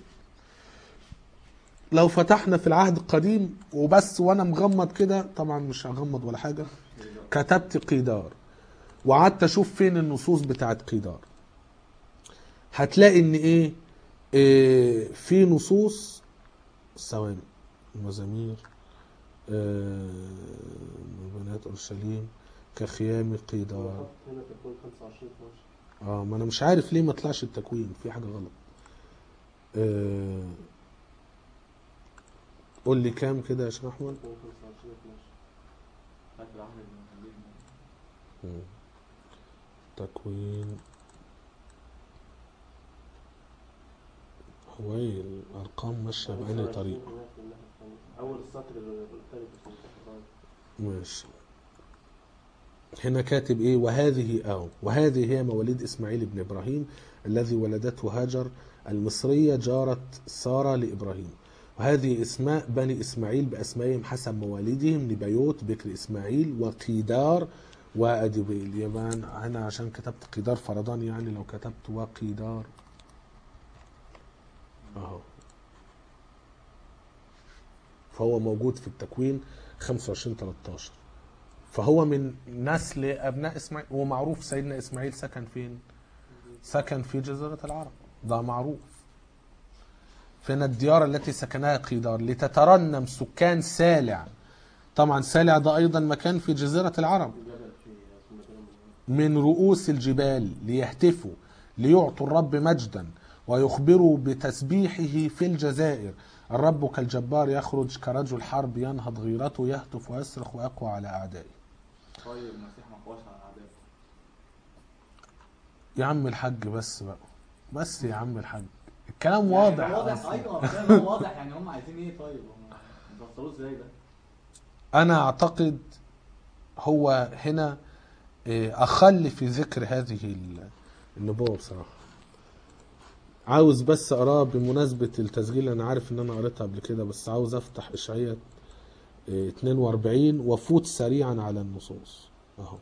لو فتحنا في العهد القديم وبس وانا مغمض كده طبعا مش هغمض ولا حاجه كتبت قيدار وقعدت اشوف فين النصوص بتاعت قيدار هتلاقي ان ايه, إيه في نصوص ثواني مزامير آه، بنات اورشليم كخيام قيدار هنا تكون 25 12 اه ما انا مش عارف ليه ما طلعش التكوين في حاجه غلط آه قول لي كام كده يا شيخ احمد تكون 25 12 هات العهد القديم. مم. تكوين هو ايه الارقام ماشيه بأنهي طريقه اول السطر الثاني في الصفحة. ماشي هنا كاتب ايه وهذه اه وهذه هي مواليد اسماعيل بن ابراهيم الذي ولدته هاجر المصريه جاره ساره لابراهيم وهذه اسماء بني اسماعيل باسمائهم حسب مواليدهم نبيوت بكر اسماعيل وقيدار وادبيل يبقى أنا هنا عشان كتبت قيدار فرضان يعني لو كتبت وقيدار اهو فهو موجود في التكوين 25 13 فهو من نسل ابناء اسماعيل ومعروف سيدنا اسماعيل سكن فين سكن في جزيرة العرب ده معروف فين الديار التي سكنها قيدار لتترنم سكان سالع طبعا سالع ده ايضا مكان في جزيرة العرب جبل في اسمه كده من رؤوس الجبال ليهتفوا ليعطوا الرب مجدا ويخبروا بتسبيحه في الجزائر الرب كالجبار يخرج كرجل حرب ينهض غيرته يهتف ويصرخ ويقوى على أعدائه طيب المسيح ما قواش على اعدائه يا عم الحاج بس بقى بس يا عم الحاج الكلام يعني واضح واضح أصلاً. ايوه الكلام واضح يعني هم عايزين ايه طيب هم بيوصلوه ازاي ده؟ أنا أعتقد هو هنا إيه، أخل في ذكر هذه ال- النبوة بصراحة عاوز بس أقراه بمناسبة التسجيل أنا عارف إن أنا قريتها قبل كده بس عاوز أفتح إشعياء إيه، 42 وفوت سريعا على النصوص أهو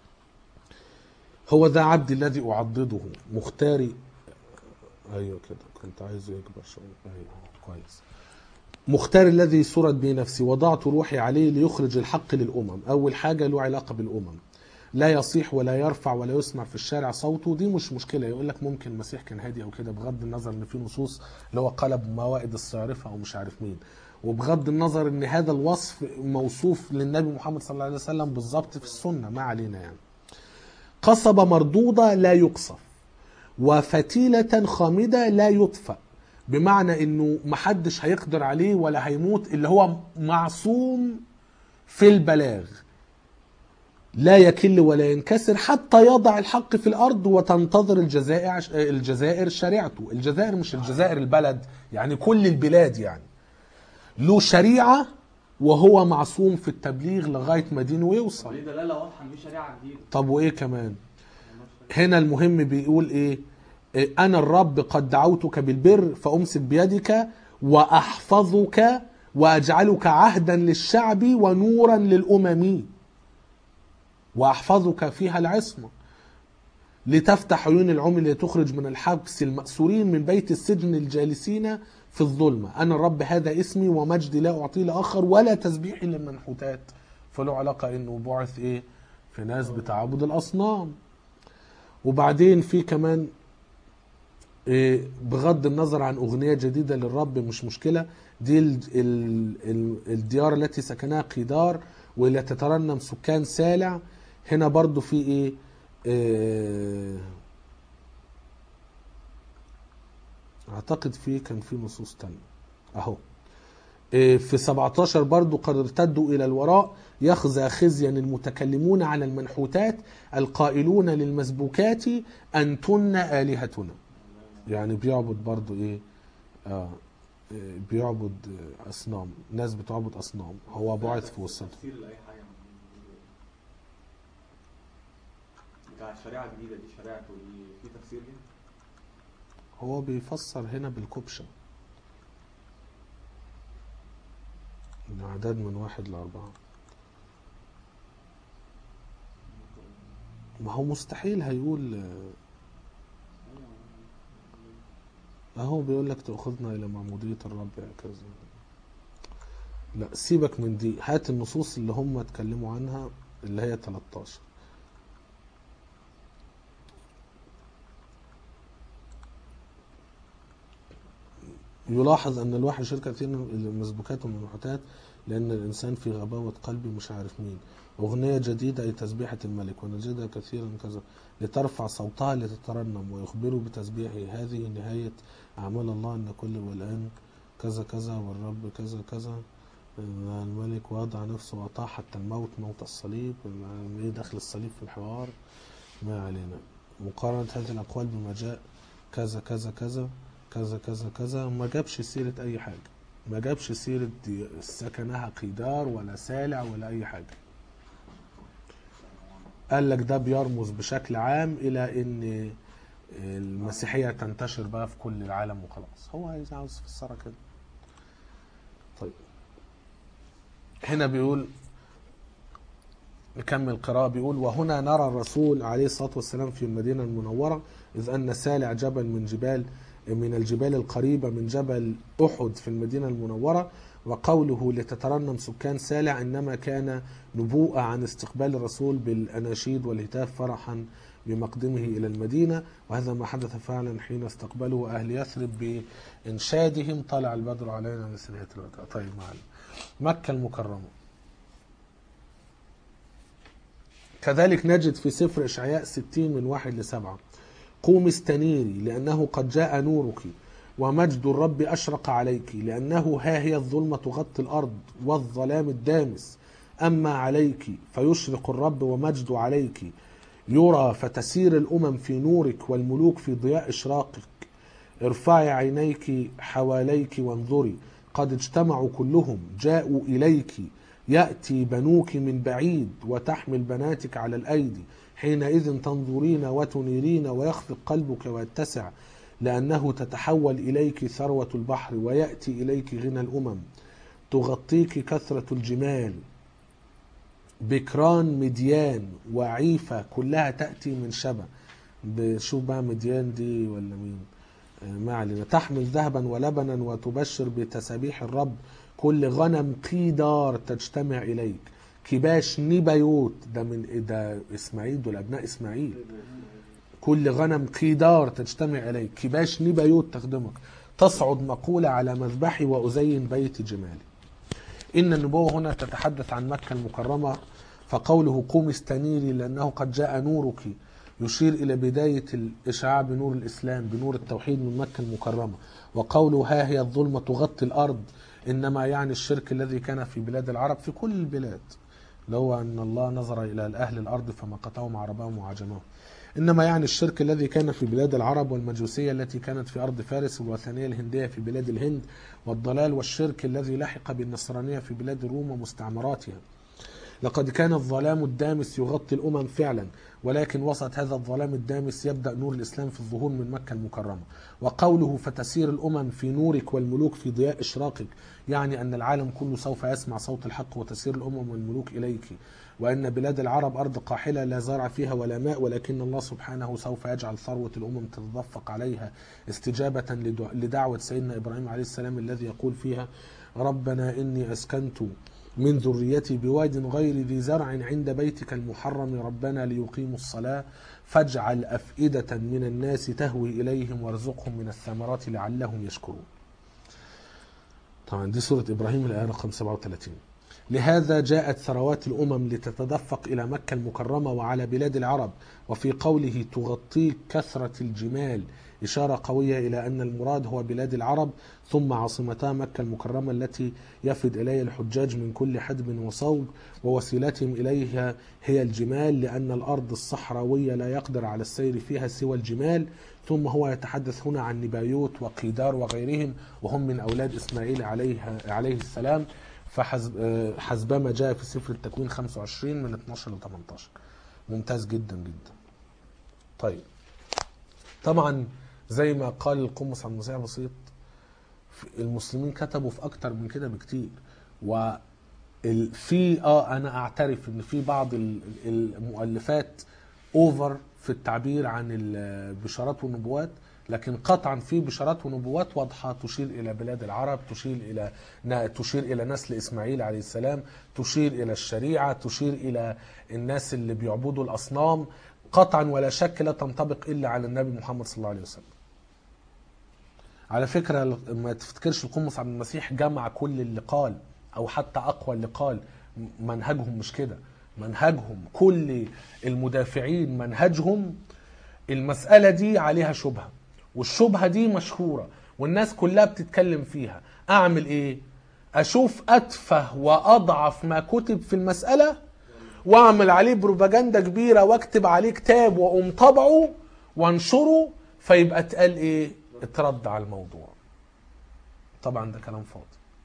هو ذا عبدي الذي أعضده مختاري أيوه كده كنت عايزه يكبر شوية أيوه كويس مختار الذي سرت به نفسي وضعت روحي عليه ليخرج الحق للأمم أول حاجة له علاقة بالأمم لا يصيح ولا يرفع ولا يسمع في الشارع صوته دي مش مشكلة يقول لك ممكن المسيح كان هادي أو كده بغض النظر إن في نصوص اللي هو قلب موائد الصارفة أو مش عارف مين وبغض النظر إن هذا الوصف موصوف للنبي محمد صلى الله عليه وسلم بالظبط في السنة ما علينا يعني قصبة مردودة لا يقصف وفتيلة خامدة لا يطفأ بمعنى انه محدش هيقدر عليه ولا هيموت اللي هو معصوم في البلاغ لا يكل ولا ينكسر حتى يضع الحق في الارض وتنتظر الجزائر الجزائر شريعته الجزائر مش الجزائر البلد يعني كل البلاد يعني له شريعه وهو معصوم في التبليغ لغايه ما دينه يوصل وليه دلاله واضحه ان في شريعه جديده طب وايه كمان هنا المهم بيقول ايه إيه، انا الرب قد دعوتك بالبر فامسك بيدك واحفظك واجعلك عهدا للشعب ونورا للامم واحفظك فيها العصمه لتفتح عيون العمي لتخرج من الحبس المأسورين من بيت السجن الجالسين في الظلمة أنا الرب هذا اسمي ومجدي لا أعطيه لآخر ولا تسبيحي للمنحوتات فله علاقة إنه بعث إيه في ناس بتعبد الأصنام وبعدين في كمان إيه، بغض النظر عن أغنية جديدة للرب مش مشكلة دي ال ال ال الديار التي سكنها قيدار والتي تترنم سكان سالع هنا برضو في ايه إيه، اعتقد في كان في نصوص تانية اهو إيه، في 17 برضو قد ارتدوا الى الوراء يخزى خزيا المتكلمون على المنحوتات القائلون للمسبوكات انتن الهتنا يعني بيعبد برضو ايه آه إيه، بيعبد آه، اصنام ناس بتعبد اصنام هو بعث في وسطهم تفسير لاي حاجه بتاع الشريعه الجديده دي شريعته دي في تفسير ليه؟ هو بيفسر هنا بالكبشة الأعداد من واحد لأربعة ما هو مستحيل هيقول آه، أهو بيقول لك تأخذنا إلى معمودية الرب هكذا لا سيبك من دي هات النصوص اللي هم اتكلموا عنها اللي هي 13 يلاحظ ان الواحد شركة كثير من المسبوكات والمنحوتات لان الانسان في غباوة قلبي مش عارف مين اغنية جديدة اي تسبيحة الملك ونجدها كثيرا كذا لترفع صوتها لتترنم ويخبروا بتسبيحه هذه نهاية اعمال الله ان كل والان كذا كذا والرب كذا كذا إن الملك وضع نفسه وأطاع حتى الموت موت الصليب ايه دخل الصليب في الحوار ما علينا مقارنة هذه الأقوال بما جاء كذا كذا كذا كذا كذا كذا ما جابش سيرة أي حاجة ما جابش سيرة دي- سكنها قيدار ولا سالع ولا أي حاجة قال لك ده بيرمز بشكل عام إلى إن المسيحية تنتشر بقى في كل العالم وخلاص هو عايز عاوز يفسرها كده طيب هنا بيقول نكمل قراءة بيقول وهنا نرى الرسول عليه الصلاة والسلام في المدينة المنورة إذ أن سالع جبل من جبال من الجبال القريبة من جبل أحد في المدينة المنورة وقوله لتترنم سكان سالع إنما كان نبوءة عن استقبال الرسول بالأناشيد والهتاف فرحا بمقدمه إلى المدينة وهذا ما حدث فعلا حين استقبله أهل يثرب بإنشادهم طلع البدر علينا من سنة الوداع طيب معلم مكة المكرمة كذلك نجد في سفر إشعياء 60 من واحد لسبعة قوم استنيري لأنه قد جاء نورك ومجد الرب أشرق عليك لأنه ها هي الظلمة تغطي الأرض والظلام الدامس أما عليك فيشرق الرب ومجد عليك يرى فتسير الأمم في نورك والملوك في ضياء إشراقك ارفعي عينيك حواليك وانظري قد اجتمعوا كلهم جاءوا إليك يأتي بنوك من بعيد وتحمل بناتك على الأيدي حينئذ تنظرين وتنيرين ويخفق قلبك ويتسع لأنه تتحول إليك ثروة البحر ويأتي إليك غنى الأمم تغطيك كثرة الجمال بكران مديان وعيفة كلها تأتي من شبا بشوف بقى مديان دي ولا مين آه، ما علينا تحمل ذهبا ولبنا وتبشر بتسابيح الرب كل غنم قيدار تجتمع إليك كباش نبيوت ده من ده إسماعيل دول أبناء إسماعيل كل غنم قيدار تجتمع إليك كباش نبيوت تخدمك تصعد مقولة على مذبحي وأزين بيت جمالي إن النبوة هنا تتحدث عن مكة المكرمة فقوله قوم استنيري لأنه قد جاء نورك يشير إلى بداية الإشعاع بنور الإسلام بنور التوحيد من مكة المكرمة وقوله ها هي الظلمة تغطي الأرض إنما يعني الشرك الذي كان في بلاد العرب في كل البلاد اللي هو أن الله نظر إلى أهل الأرض فمقتهم عربهم وعجمهم إنما يعني الشرك الذي كان في بلاد العرب والمجوسية التي كانت في أرض فارس والوثنية الهندية في بلاد الهند والضلال والشرك الذي لحق بالنصرانية في بلاد الروم ومستعمراتها لقد كان الظلام الدامس يغطي الأمم فعلا ولكن وسط هذا الظلام الدامس يبدأ نور الإسلام في الظهور من مكة المكرمة وقوله فتسير الأمم في نورك والملوك في ضياء إشراقك يعني أن العالم كله سوف يسمع صوت الحق وتسير الأمم والملوك إليك وأن بلاد العرب أرض قاحلة لا زرع فيها ولا ماء ولكن الله سبحانه سوف يجعل ثروة الأمم تتدفق عليها استجابة لدع- لدعوة سيدنا إبراهيم عليه السلام الذي يقول فيها ربنا إني أسكنت من ذريتي بواد غير ذي زرع عند بيتك المحرم ربنا ليقيموا الصلاة فاجعل أفئدة من الناس تهوي إليهم وارزقهم من الثمرات لعلهم يشكرون طبعا دي سورة إبراهيم الآية رقم 37 لهذا جاءت ثروات الأمم لتتدفق إلى مكة المكرمة وعلى بلاد العرب وفي قوله تغطيك كثرة الجمال إشارة قوية إلى أن المراد هو بلاد العرب ثم عاصمتها مكة المكرمة التي يفد إليها الحجاج من كل حدب وصوب ووسيلتهم إليها هي الجمال لأن الأرض الصحراوية لا يقدر على السير فيها سوى الجمال ثم هو يتحدث هنا عن نبايوت وقيدار وغيرهم وهم من أولاد إسماعيل عليه, عليه السلام فحسب آه، حسبما جاء في سفر التكوين 25 من 12 ل 18 ممتاز جدا جدا طيب طبعا زي ما قال القمص عن المسيح بسيط المسلمين كتبوا في اكتر من كده بكتير و ال- في اه انا اعترف ان في بعض ال- المؤلفات اوفر في التعبير عن البشارات والنبوات لكن قطعا في بشارات ونبوات واضحه تشير الى بلاد العرب تشير الى ن- تشير الى نسل اسماعيل عليه السلام تشير الى الشريعه تشير الى الناس اللي بيعبدوا الاصنام قطعا ولا شك لا تنطبق الا على النبي محمد صلى الله عليه وسلم على فكرة ما تفتكرش القمص عبد المسيح جمع كل اللي قال أو حتى أقوى اللي قال منهجهم مش كده منهجهم كل المدافعين منهجهم المسألة دي عليها شبهة والشبهة دي مشهورة والناس كلها بتتكلم فيها أعمل إيه؟ أشوف أتفه وأضعف ما كتب في المسألة واعمل عليه بروباجندا كبيرة واكتب عليه كتاب واقوم طبعه وانشره فيبقى اتقال ايه اترد على الموضوع طبعا ده كلام فاضي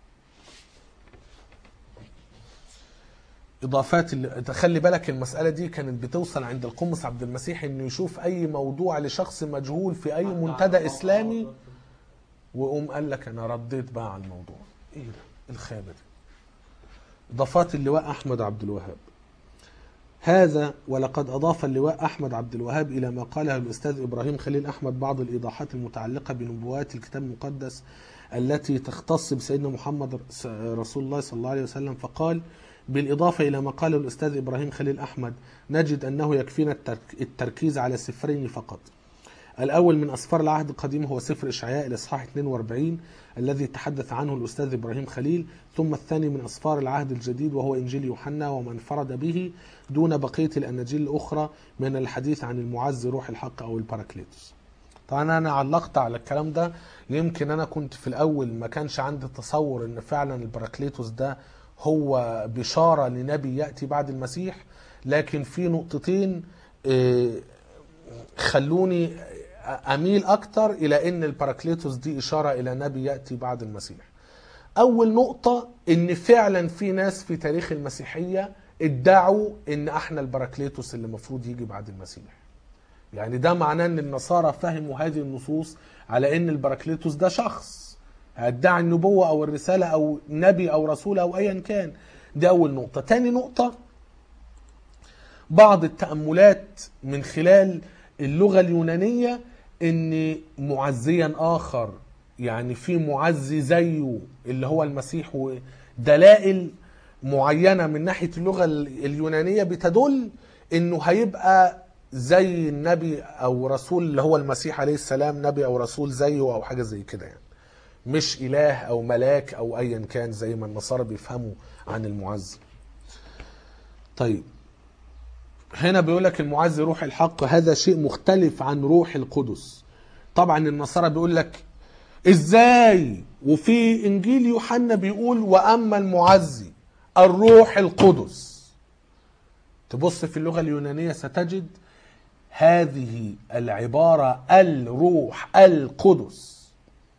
اضافات اللي خلي بالك المساله دي كانت بتوصل عند القمص عبد المسيح انه يشوف اي موضوع لشخص مجهول في اي منتدى اسلامي وقوم قال لك انا رديت بقى على الموضوع ايه ده الخابه دي اضافات اللواء احمد عبد الوهاب هذا ولقد أضاف اللواء أحمد عبد الوهاب إلى ما قاله الأستاذ إبراهيم خليل أحمد بعض الإيضاحات المتعلقة بنبوات الكتاب المقدس التي تختص بسيدنا محمد س- رسول الله صلى الله عليه وسلم فقال بالإضافة إلى ما قاله الأستاذ إبراهيم خليل أحمد نجد أنه يكفينا الترك- التركيز على سفرين فقط الأول من أسفار العهد القديم هو سفر إشعياء الإصحاح 42 الذي تحدث عنه الأستاذ إبراهيم خليل ثم الثاني من أسفار العهد الجديد وهو إنجيل يوحنا وما انفرد به دون بقية الأناجيل الأخرى من الحديث عن المعز روح الحق أو الباراكليتوس طبعا أنا علقت على الكلام ده يمكن أنا كنت في الأول ما كانش عندي تصور إن فعلا الباراكليتوس ده هو بشارة لنبي يأتي بعد المسيح لكن في نقطتين آه، خلوني اميل اكتر الى ان الباراكليتوس دي اشاره الى نبي ياتي بعد المسيح اول نقطه ان فعلا في ناس في تاريخ المسيحيه ادعوا ان احنا الباراكليتوس اللي المفروض يجي بعد المسيح يعني ده معناه ان النصارى فهموا هذه النصوص على ان الباراكليتوس ده شخص ادعى النبوه او الرساله او نبي او رسول او ايا كان دي اول نقطه تاني نقطه بعض التأملات من خلال اللغة اليونانية ان معزيا اخر يعني في معزي زيه اللي هو المسيح ودلائل معينة من ناحية اللغة اليونانية بتدل انه هيبقى زي النبي او رسول اللي هو المسيح عليه السلام نبي او رسول زيه او حاجة زي كده يعني مش اله او ملاك او ايا كان زي ما النصارى بيفهموا عن المعزي طيب هنا بيقول لك المعزي روح الحق هذا شيء مختلف عن روح القدس طبعا النصارى بيقول لك ازاي وفي انجيل يوحنا بيقول واما المعزي الروح القدس تبص في اللغه اليونانيه ستجد هذه العباره الروح القدس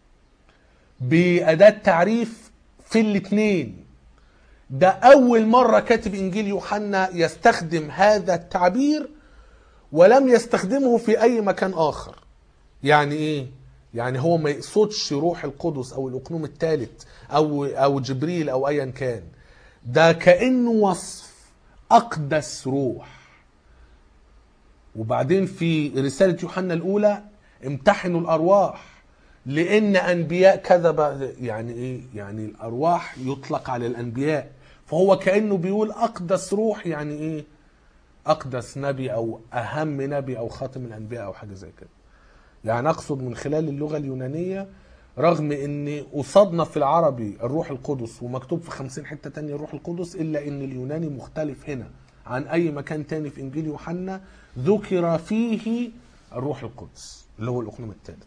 باداه تعريف في الاثنين ده أول مرة كاتب إنجيل يوحنا يستخدم هذا التعبير ولم يستخدمه في أي مكان آخر يعني إيه؟ يعني هو ما يقصدش روح القدس أو الأقنوم الثالث أو أو جبريل أو أيا كان ده كأنه وصف أقدس روح وبعدين في رسالة يوحنا الأولى امتحنوا الأرواح لأن أنبياء كذب يعني إيه؟ يعني الأرواح يطلق على الأنبياء فهو كأنه بيقول أقدس روح يعني إيه؟ أقدس نبي أو أهم نبي أو خاتم الأنبياء أو حاجة زي كده. يعني أقصد من خلال اللغة اليونانية رغم ان قصادنا في العربي الروح القدس ومكتوب في خمسين حتة تانية الروح القدس الا ان اليوناني مختلف هنا عن اي مكان تاني في انجيل يوحنا ذكر فيه الروح القدس اللي هو الاقنوم الثالث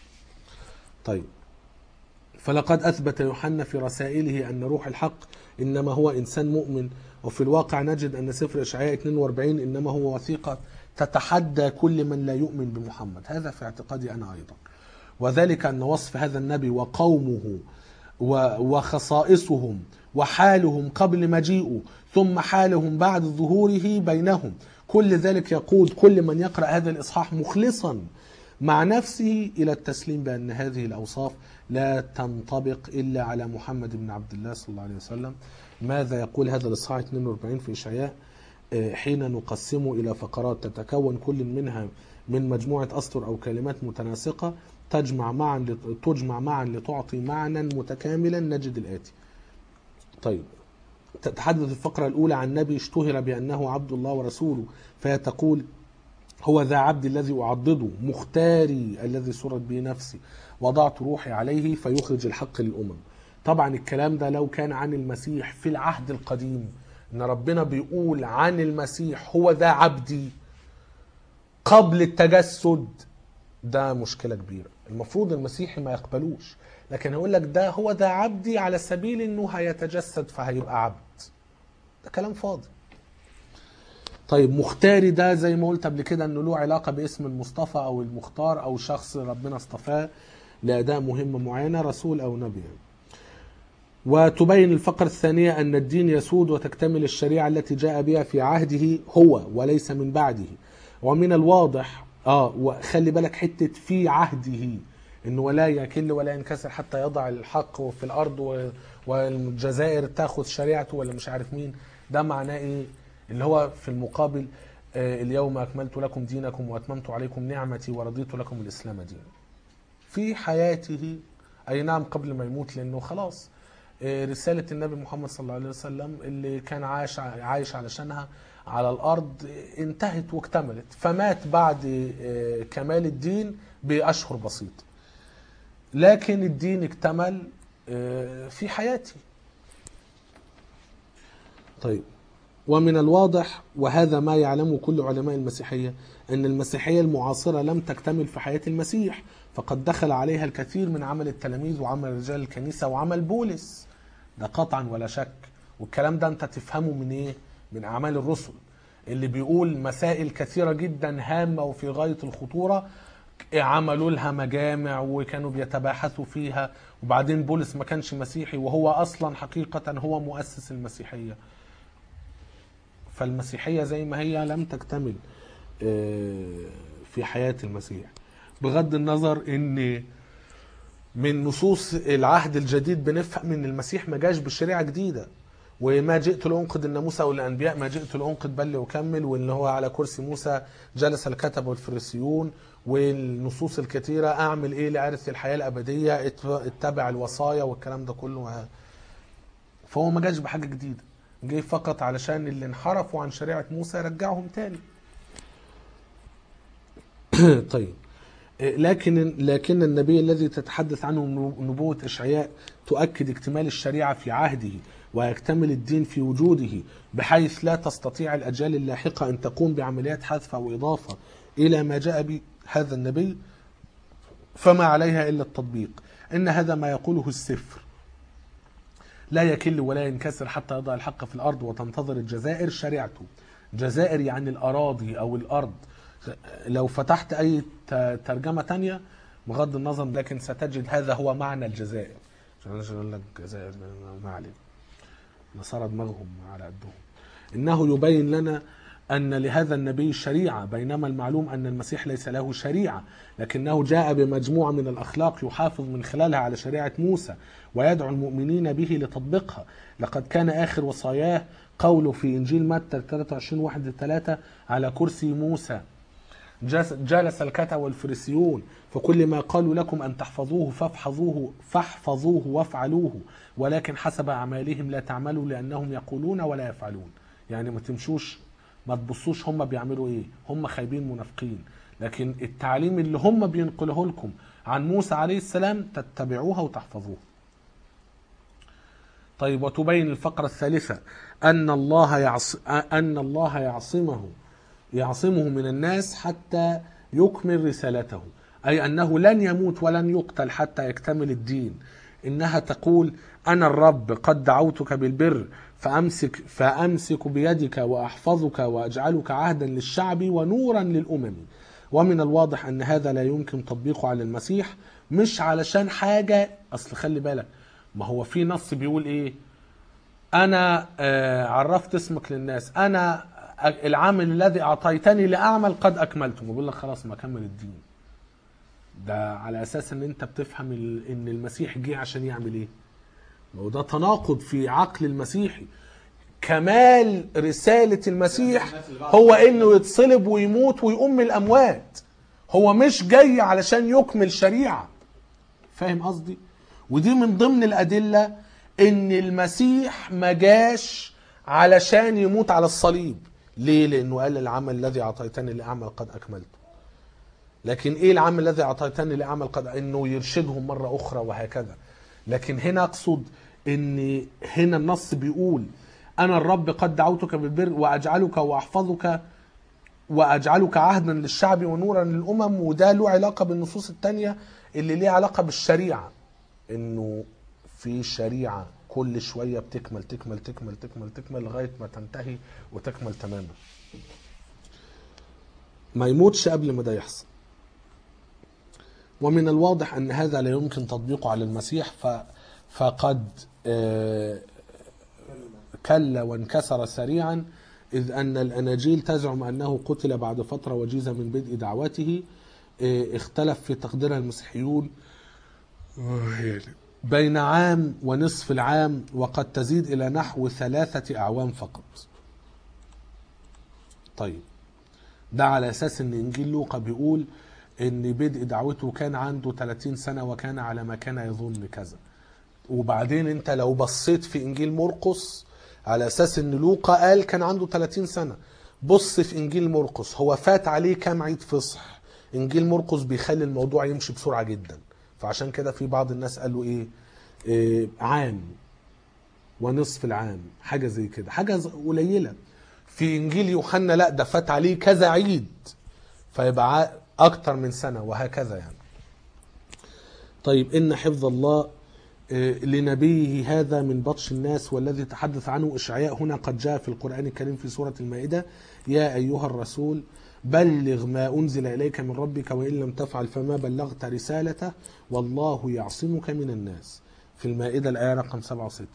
طيب فلقد اثبت يوحنا في رسائله ان روح الحق انما هو انسان مؤمن وفي الواقع نجد ان سفر اشعياء 42 انما هو وثيقه تتحدى كل من لا يؤمن بمحمد هذا في اعتقادي انا ايضا وذلك ان وصف هذا النبي وقومه و- وخصائصهم وحالهم قبل مجيئه ثم حالهم بعد ظهوره بينهم كل ذلك يقود كل من يقرا هذا الاصحاح مخلصا مع نفسه الى التسليم بان هذه الاوصاف لا تنطبق الا على محمد بن عبد الله صلى الله عليه وسلم ماذا يقول هذا الاصحاح 42 في اشعياء آه، حين نقسمه الى فقرات تتكون كل منها من مجموعه اسطر او كلمات متناسقه تجمع معا لت- تجمع معا لتعطي معنى متكاملا نجد الاتي. طيب تتحدث الفقره الاولى عن نبي اشتهر بانه عبد الله ورسوله فهي تقول هو ذا عبد الذي أعضده مختاري الذي سرت به نفسي وضعت روحي عليه فيخرج الحق للأمم طبعا الكلام ده لو كان عن المسيح في العهد القديم ان ربنا بيقول عن المسيح هو ذا عبدي قبل التجسد ده مشكلة كبيرة المفروض المسيحي ما يقبلوش لكن يقول لك ده هو ذا عبدي على سبيل انه هيتجسد فهيبقى عبد ده كلام فاضي طيب مختاري ده زي ما قلت قبل كده انه له علاقه باسم المصطفى او المختار او شخص ربنا اصطفاه لاداء مهمه معينه رسول او نبي يعني. وتبين الفقرة الثانية أن الدين يسود وتكتمل الشريعة التي جاء بها في عهده هو وليس من بعده ومن الواضح اه وخلي بالك حتة في عهده انه ولا يكل ولا ينكسر حتى يضع الحق في الارض و- والجزائر تاخذ شريعته ولا مش عارف مين ده معناه ايه اللي هو في المقابل آه، اليوم اكملت لكم دينكم واتممت عليكم نعمتي ورضيت لكم الاسلام دينا في حياته اي نعم قبل ما يموت لانه خلاص آه، رسالة النبي محمد صلى الله عليه وسلم اللي كان عايش عايش علشانها على الارض آه، انتهت واكتملت فمات بعد آه، كمال الدين باشهر بسيطه لكن الدين اكتمل آه، في حياتي طيب ومن الواضح وهذا ما يعلمه كل علماء المسيحية أن المسيحية المعاصرة لم تكتمل في حياة المسيح فقد دخل عليها الكثير من عمل التلاميذ وعمل رجال الكنيسة وعمل بولس ده قطعا ولا شك والكلام ده أنت تفهمه من إيه؟ من أعمال الرسل اللي بيقول مسائل كثيرة جدا هامة وفي غاية الخطورة عملوا لها مجامع وكانوا بيتباحثوا فيها وبعدين بولس ما كانش مسيحي وهو أصلا حقيقة هو مؤسس المسيحية فالمسيحية زي ما هي لم تكتمل آه، في حياة المسيح بغض النظر ان من نصوص العهد الجديد بنفهم ان المسيح ما جاش بشريعة جديدة وما جئت لأنقذ الناموس أو الأنبياء ما جئت لأنقذ بل وأكمل وإن هو على كرسي موسى جلس الكتب والفريسيون والنصوص الكثيرة أعمل إيه لأرث الحياة الأبدية ات- اتبع الوصايا والكلام ده كله فهو ما جاش بحاجة جديدة جه فقط علشان اللي انحرفوا عن شريعة موسى يرجعهم تاني طيب لكن لكن النبي الذي تتحدث عنه نبوة إشعياء تؤكد اكتمال الشريعة في عهده ويكتمل الدين في وجوده بحيث لا تستطيع الأجيال اللاحقة أن تقوم بعمليات حذف أو إضافة إلى ما جاء به هذا النبي فما عليها إلا التطبيق إن هذا ما يقوله السفر لا يكل ولا ينكسر حتى يضع الحق في الأرض وتنتظر الجزائر شريعته جزائر يعني الأراضي أو الأرض لو فتحت أي ت- ترجمة تانية بغض النظر لكن ستجد هذا هو معنى الجزائر عشان عشان أقول لك جزائر ما علينا نصارى دماغهم على قدهم إنه يبين لنا أن لهذا النبي شريعة بينما المعلوم أن المسيح ليس له شريعة لكنه جاء بمجموعة من الأخلاق يحافظ من خلالها على شريعة موسى ويدعو المؤمنين به لتطبيقها لقد كان آخر وصاياه قوله في إنجيل متى 23 1 3 على كرسي موسى جس- جلس الكتب والفريسيون فكل ما قالوا لكم أن تحفظوه فاحفظوه فاحفظوه وافعلوه ولكن حسب أعمالهم لا تعملوا لأنهم يقولون ولا يفعلون يعني ما تمشوش ما تبصوش هم بيعملوا ايه هم خايبين منافقين لكن التعليم اللي هم بينقله لكم عن موسى عليه السلام تتبعوها وتحفظوها طيب وتبين الفقرة الثالثة أن الله يعص... أن الله يعصمه يعصمه من الناس حتى يكمل رسالته أي أنه لن يموت ولن يقتل حتى يكتمل الدين إنها تقول أنا الرب قد دعوتك بالبر فأمسك فأمسك بيدك وأحفظك وأجعلك عهدا للشعب ونورا للأمم ومن الواضح أن هذا لا يمكن تطبيقه على المسيح مش علشان حاجة أصل خلي بالك ما هو في نص بيقول إيه انا آه، عرفت اسمك للناس انا العامل الذي اعطيتني لاعمل قد اكملته بقول لك خلاص ما كمل الدين ده على اساس ان انت بتفهم ال- ان المسيح جه عشان يعمل ايه ما هو ده تناقض في عقل المسيحي كمال رسالة المسيح هو انه يتصلب ويموت ويقوم من الاموات هو مش جاي علشان يكمل شريعة فاهم قصدي ودي من ضمن الادله ان المسيح ما جاش علشان يموت على الصليب ليه لانه قال العمل الذي اعطيتني لاعمل قد اكملته لكن ايه العمل الذي اعطيتني لاعمل قد انه يرشدهم مره اخرى وهكذا لكن هنا اقصد ان هنا النص بيقول انا الرب قد دعوتك بالبر واجعلك واحفظك واجعلك عهدا للشعب ونورا للامم وده له علاقه بالنصوص التانية اللي ليها علاقه بالشريعه انه في شريعه كل شويه بتكمل تكمل تكمل تكمل تكمل لغايه ما تنتهي وتكمل تماما ما يموتش قبل ما ده يحصل ومن الواضح ان هذا لا يمكن تطبيقه على المسيح ف فقد آه، كل وانكسر سريعا إذ أن الأناجيل تزعم أنه قتل بعد فترة وجيزة من بدء دعوته إيه، اختلف في تقديرها المسيحيون بين عام ونصف العام وقد تزيد إلى نحو ثلاثة أعوام فقط طيب ده على أساس أن إنجيل لوقا بيقول ان بدء دعوته كان عنده 30 سنة وكان على ما كان يظن كذا وبعدين انت لو بصيت في انجيل مرقس على اساس ان لوقا قال كان عنده 30 سنة بص في انجيل مرقس هو فات عليه كام عيد فصح انجيل مرقس بيخلي الموضوع يمشي بسرعة جدا فعشان كده في بعض الناس قالوا ايه, إيه عام ونصف العام حاجة زي كده حاجة ز- قليلة في انجيل يوحنا لا ده فات عليه كذا عيد فيبقى ع- اكتر من سنة وهكذا يعني طيب ان حفظ الله آه، لنبيه هذا من بطش الناس والذي تحدث عنه اشعياء هنا قد جاء في القران الكريم في سوره المائده يا ايها الرسول بلغ ما انزل اليك من ربك وان لم تفعل فما بلغت رسالته والله يعصمك من الناس في المائده الايه رقم 67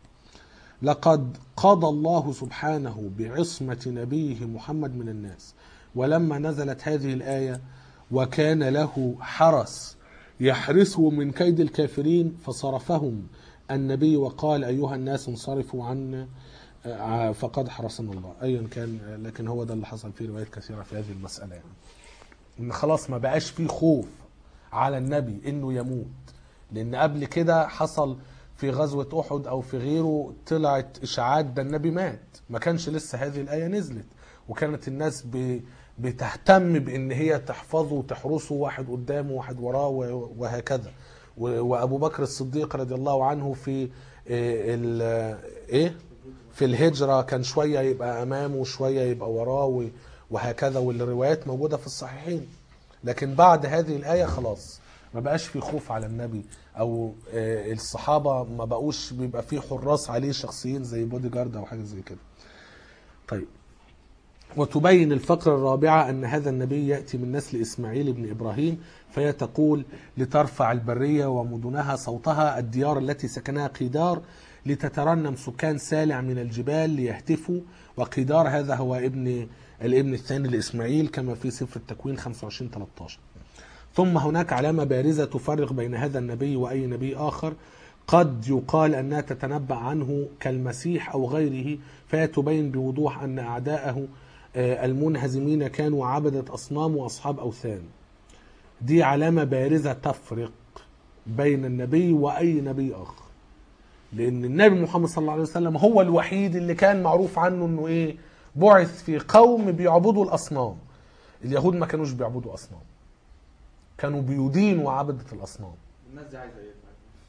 لقد قضى الله سبحانه بعصمة نبيه محمد من الناس ولما نزلت هذه الآية وكان له حرس يحرسه من كيد الكافرين فصرفهم النبي وقال أيها الناس انصرفوا عنا آه، فقد حرسنا الله أيا كان آه، لكن هو ده اللي حصل في روايات كثيرة في هذه المسألة يعني. إن خلاص ما بقاش فيه خوف على النبي إنه يموت لأن قبل كده حصل في غزوة أحد أو في غيره طلعت إشاعات ده النبي مات ما كانش لسه هذه الآية نزلت وكانت الناس ب... بتهتم بإن هي تحفظه وتحرسه واحد قدامه واحد وراه و- وهكذا و... وأبو بكر الصديق رضي الله عنه في آه، ال... إيه في الهجرة كان شوية يبقى أمامه وشوية يبقى وراه و- وهكذا والروايات موجودة في الصحيحين لكن بعد هذه الآية خلاص ما بقاش في خوف على النبي او آه، الصحابه ما بقوش بيبقى في حراس عليه شخصيين زي بودي جارد او حاجه زي كده طيب وتبين الفقرة الرابعة أن هذا النبي يأتي من نسل إسماعيل بن إبراهيم فهي تقول لترفع البرية ومدنها صوتها الديار التي سكنها قيدار لتترنم سكان سالع من الجبال ليهتفوا وقيدار هذا هو ابن الابن الثاني لإسماعيل كما في سفر التكوين 25 13 ثم هناك علامة بارزة تفرق بين هذا النبي وأي نبي آخر قد يقال أنها تتنبأ عنه كالمسيح أو غيره فهي تبين بوضوح أن أعداءه آه، المنهزمين كانوا عبدة أصنام وأصحاب أوثان دي علامة بارزة تفرق بين النبي وأي نبي آخر لأن النبي محمد صلى الله عليه وسلم هو الوحيد اللي كان معروف عنه أنه إيه بعث في قوم بيعبدوا الأصنام اليهود ما كانوش بيعبدوا أصنام كانوا بيدينوا عبدة الأصنام الناس دي عايزه ايه طيب؟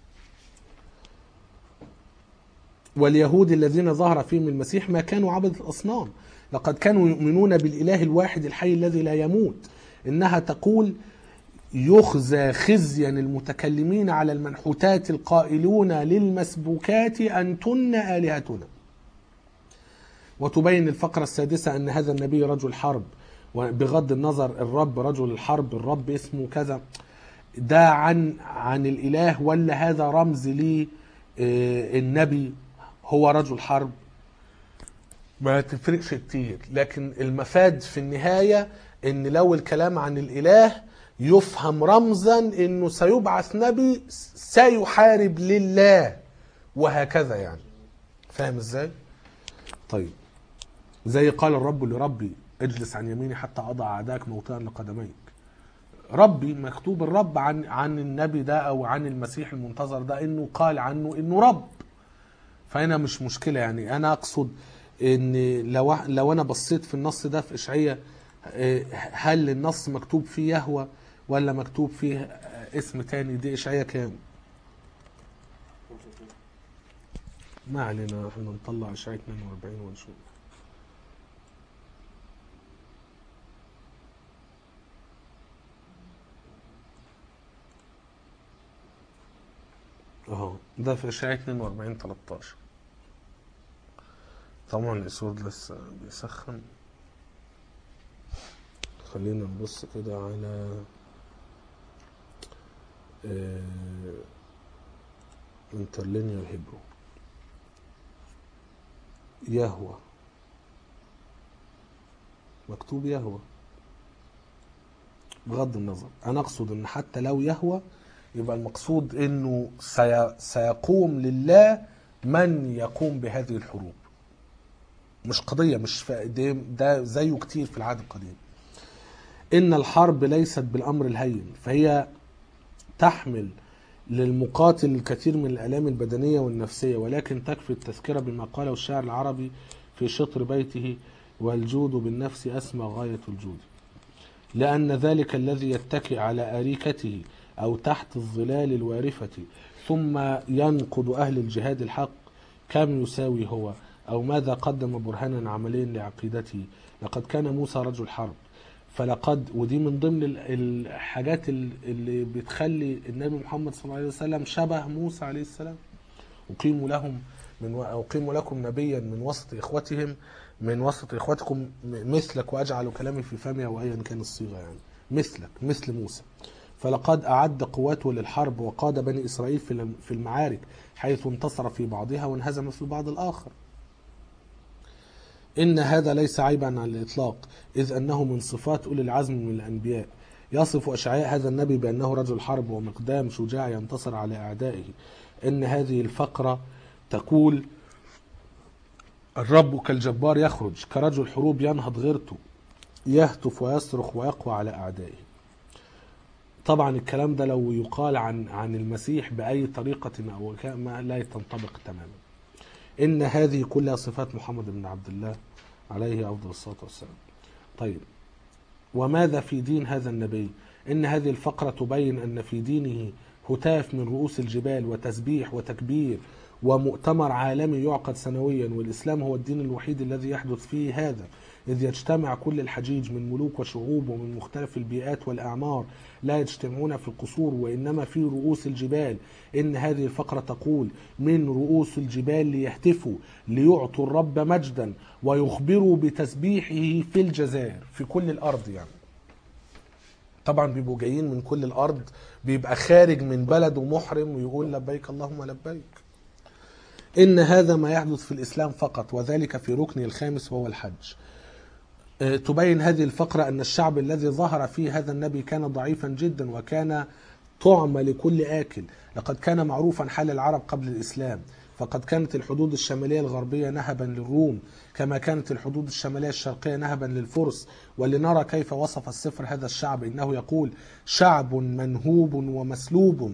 واليهود الذين ظهر فيهم المسيح ما كانوا عبدة الأصنام لقد كانوا يؤمنون بالإله الواحد الحي الذي لا يموت إنها تقول يخزى خزيا المتكلمين على المنحوتات القائلون للمسبوكات أنتن آلهتنا وتبين الفقرة السادسة أن هذا النبي رجل حرب وبغض النظر الرب رجل الحرب الرب اسمه كذا ده عن عن الإله ولا هذا رمز للنبي هو رجل حرب ما تفرقش كتير لكن المفاد في النهاية ان لو الكلام عن الاله يفهم رمزا انه سيبعث نبي سيحارب لله وهكذا يعني فاهم ازاي طيب زي قال الرب لربي اجلس عن يميني حتى اضع اعدائك موطئا لقدميك ربي مكتوب الرب عن عن النبي ده او عن المسيح المنتظر ده انه قال عنه انه رب فهنا مش مشكله يعني انا اقصد ان لو لو انا بصيت في النص ده في اشعياء آه، هل النص مكتوب فيه يهوى ولا مكتوب فيه آه، اسم تاني دي اشعياء كام ما علينا احنا نطلع اشعياء 42 ونشوف اهو ده في اشعياء 42 13 طبعا الاسود لسه بيسخن خلينا نبص كده على انترلينيال هيبرو يهوى مكتوب يهوى بغض النظر انا اقصد ان حتى لو يهوى يبقى المقصود انه سي سيقوم لله من يقوم بهذه الحروب مش قضية مش ف- ده, ده زيه كتير في العهد القديم إن الحرب ليست بالأمر الهين فهي تحمل للمقاتل الكثير من الآلام البدنية والنفسية ولكن تكفي التذكرة بما قاله الشاعر العربي في شطر بيته والجود بالنفس أسمى غاية الجود لأن ذلك الذي يتكئ على أريكته أو تحت الظلال الوارفة ثم ينقض أهل الجهاد الحق كم يساوي هو أو ماذا قدم برهانا عمليا لعقيدته لقد كان موسى رجل حرب فلقد ودي من ضمن ال- الحاجات ال- اللي بتخلي النبي محمد صلى الله عليه وسلم شبه موسى عليه السلام أقيم لهم من و... أقيم لكم نبيا من وسط إخوتهم من وسط إخوتكم م- مثلك وأجعل كلامي في فمي أو أيا كان الصيغة يعني مثلك مثل موسى فلقد أعد قواته للحرب وقاد بني إسرائيل في الم- في المعارك حيث انتصر في بعضها وانهزم في البعض الآخر إن هذا ليس عيبا على الإطلاق إذ أنه من صفات أولي العزم من الأنبياء يصف أشعياء هذا النبي بأنه رجل حرب ومقدام شجاع ينتصر على أعدائه إن هذه الفقرة تقول الرب كالجبار يخرج كرجل حروب ينهض غيرته يهتف ويصرخ ويقوى على أعدائه طبعا الكلام ده لو يقال عن عن المسيح بأي طريقة أو ك- ما لا تنطبق تماما إن هذه كلها صفات محمد بن عبد الله عليه أفضل الصلاة والسلام طيب وماذا في دين هذا النبي إن هذه الفقرة تبين أن في دينه هتاف من رؤوس الجبال وتسبيح وتكبير ومؤتمر عالمي يعقد سنويا والإسلام هو الدين الوحيد الذي يحدث فيه هذا إذ يجتمع كل الحجيج من ملوك وشعوب ومن مختلف البيئات والأعمار لا يجتمعون في القصور وإنما في رؤوس الجبال إن هذه الفقرة تقول من رؤوس الجبال ليهتفوا ليعطوا الرب مجدا ويخبروا بتسبيحه في الجزائر في كل الأرض يعني طبعا بيبقوا جايين من كل الأرض بيبقى خارج من بلده محرم ويقول لبيك اللهم لبيك إن هذا ما يحدث في الإسلام فقط وذلك في ركنه الخامس وهو الحج آه، تبين هذه الفقرة أن الشعب الذي ظهر فيه هذا النبي كان ضعيفا جدا وكان طعم لكل آكل لقد كان معروفا حال العرب قبل الإسلام فقد كانت الحدود الشمالية الغربية نهبا للروم كما كانت الحدود الشمالية الشرقية نهبا للفرس ولنرى كيف وصف السفر هذا الشعب إنه يقول شعب منهوب ومسلوب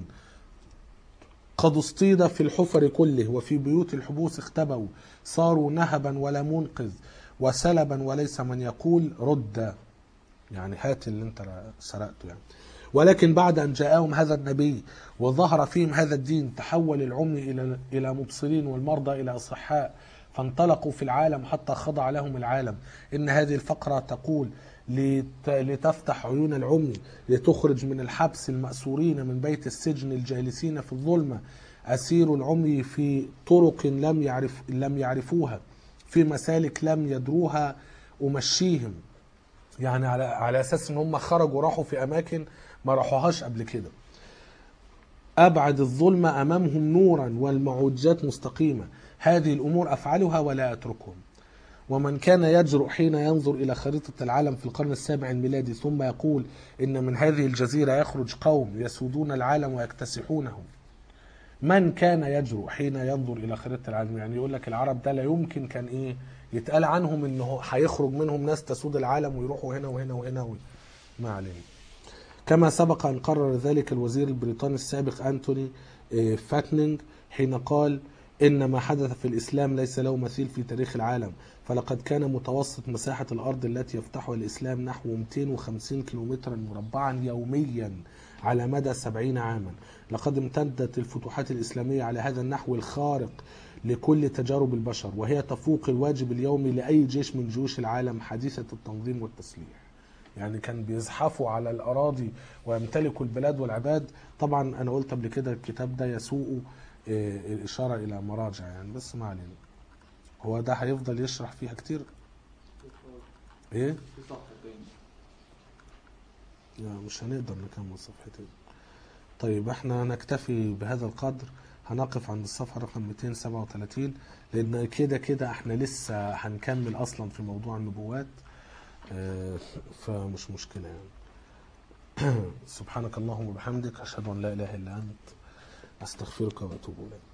قد اصطيد في الحفر كله وفي بيوت الحبوس اختبوا صاروا نهبا ولا منقذ وسلبا وليس من يقول رد يعني هات اللي انت سرقته يعني ولكن بعد ان جاءهم هذا النبي وظهر فيهم هذا الدين تحول العمي الى الى مبصرين والمرضى الى اصحاء فانطلقوا في العالم حتى خضع لهم العالم ان هذه الفقره تقول لت- لتفتح عيون العمي لتخرج من الحبس المأسورين من بيت السجن الجالسين في الظلمة أسير العمي في طرق لم يعرف لم يعرفوها في مسالك لم يدروها أمشيهم يعني على على اساس ان هم خرجوا راحوا في اماكن ما راحوهاش قبل كده ابعد الظلمه امامهم نورا والمعوجات مستقيمه هذه الامور افعلها ولا اتركهم ومن كان يجرؤ حين ينظر الى خريطه العالم في القرن السابع الميلادي ثم يقول ان من هذه الجزيره يخرج قوم يسودون العالم ويكتسحونه من كان يجرؤ حين ينظر الى خريطه العالم يعني يقول لك العرب ده لا يمكن كان ايه يتقال عنهم انه هيخرج منهم ناس تسود العالم ويروحوا هنا وهنا وهنا و... ما علينا كما سبق ان قرر ذلك الوزير البريطاني السابق انتوني آه، فاتنينج حين قال ان ما حدث في الاسلام ليس له مثيل في تاريخ العالم فلقد كان متوسط مساحه الارض التي يفتحها الاسلام نحو 250 كيلومترا مربعا يوميا على مدى 70 عاما لقد امتدت الفتوحات الاسلاميه على هذا النحو الخارق لكل تجارب البشر وهي تفوق الواجب اليومي لاي جيش من جيوش العالم حديثه التنظيم والتسليح يعني كان بيزحفوا على الاراضي ويمتلكوا البلاد والعباد طبعا انا قلت قبل كده الكتاب ده يسوء آه، الاشاره الى مراجع يعني بس ما علينا هو ده هيفضل يشرح فيها كتير ايه في صفحة تاني لا مش هنقدر نكمل صفحتين طيب احنا نكتفي بهذا القدر هنقف عند الصفحة رقم 237 لأن كده كده احنا لسه هنكمل أصلا في موضوع النبوات اه، فمش مشكلة يعني سبحانك اللهم وبحمدك أشهد أن لا إله إلا أنت أستغفرك وأتوب إليك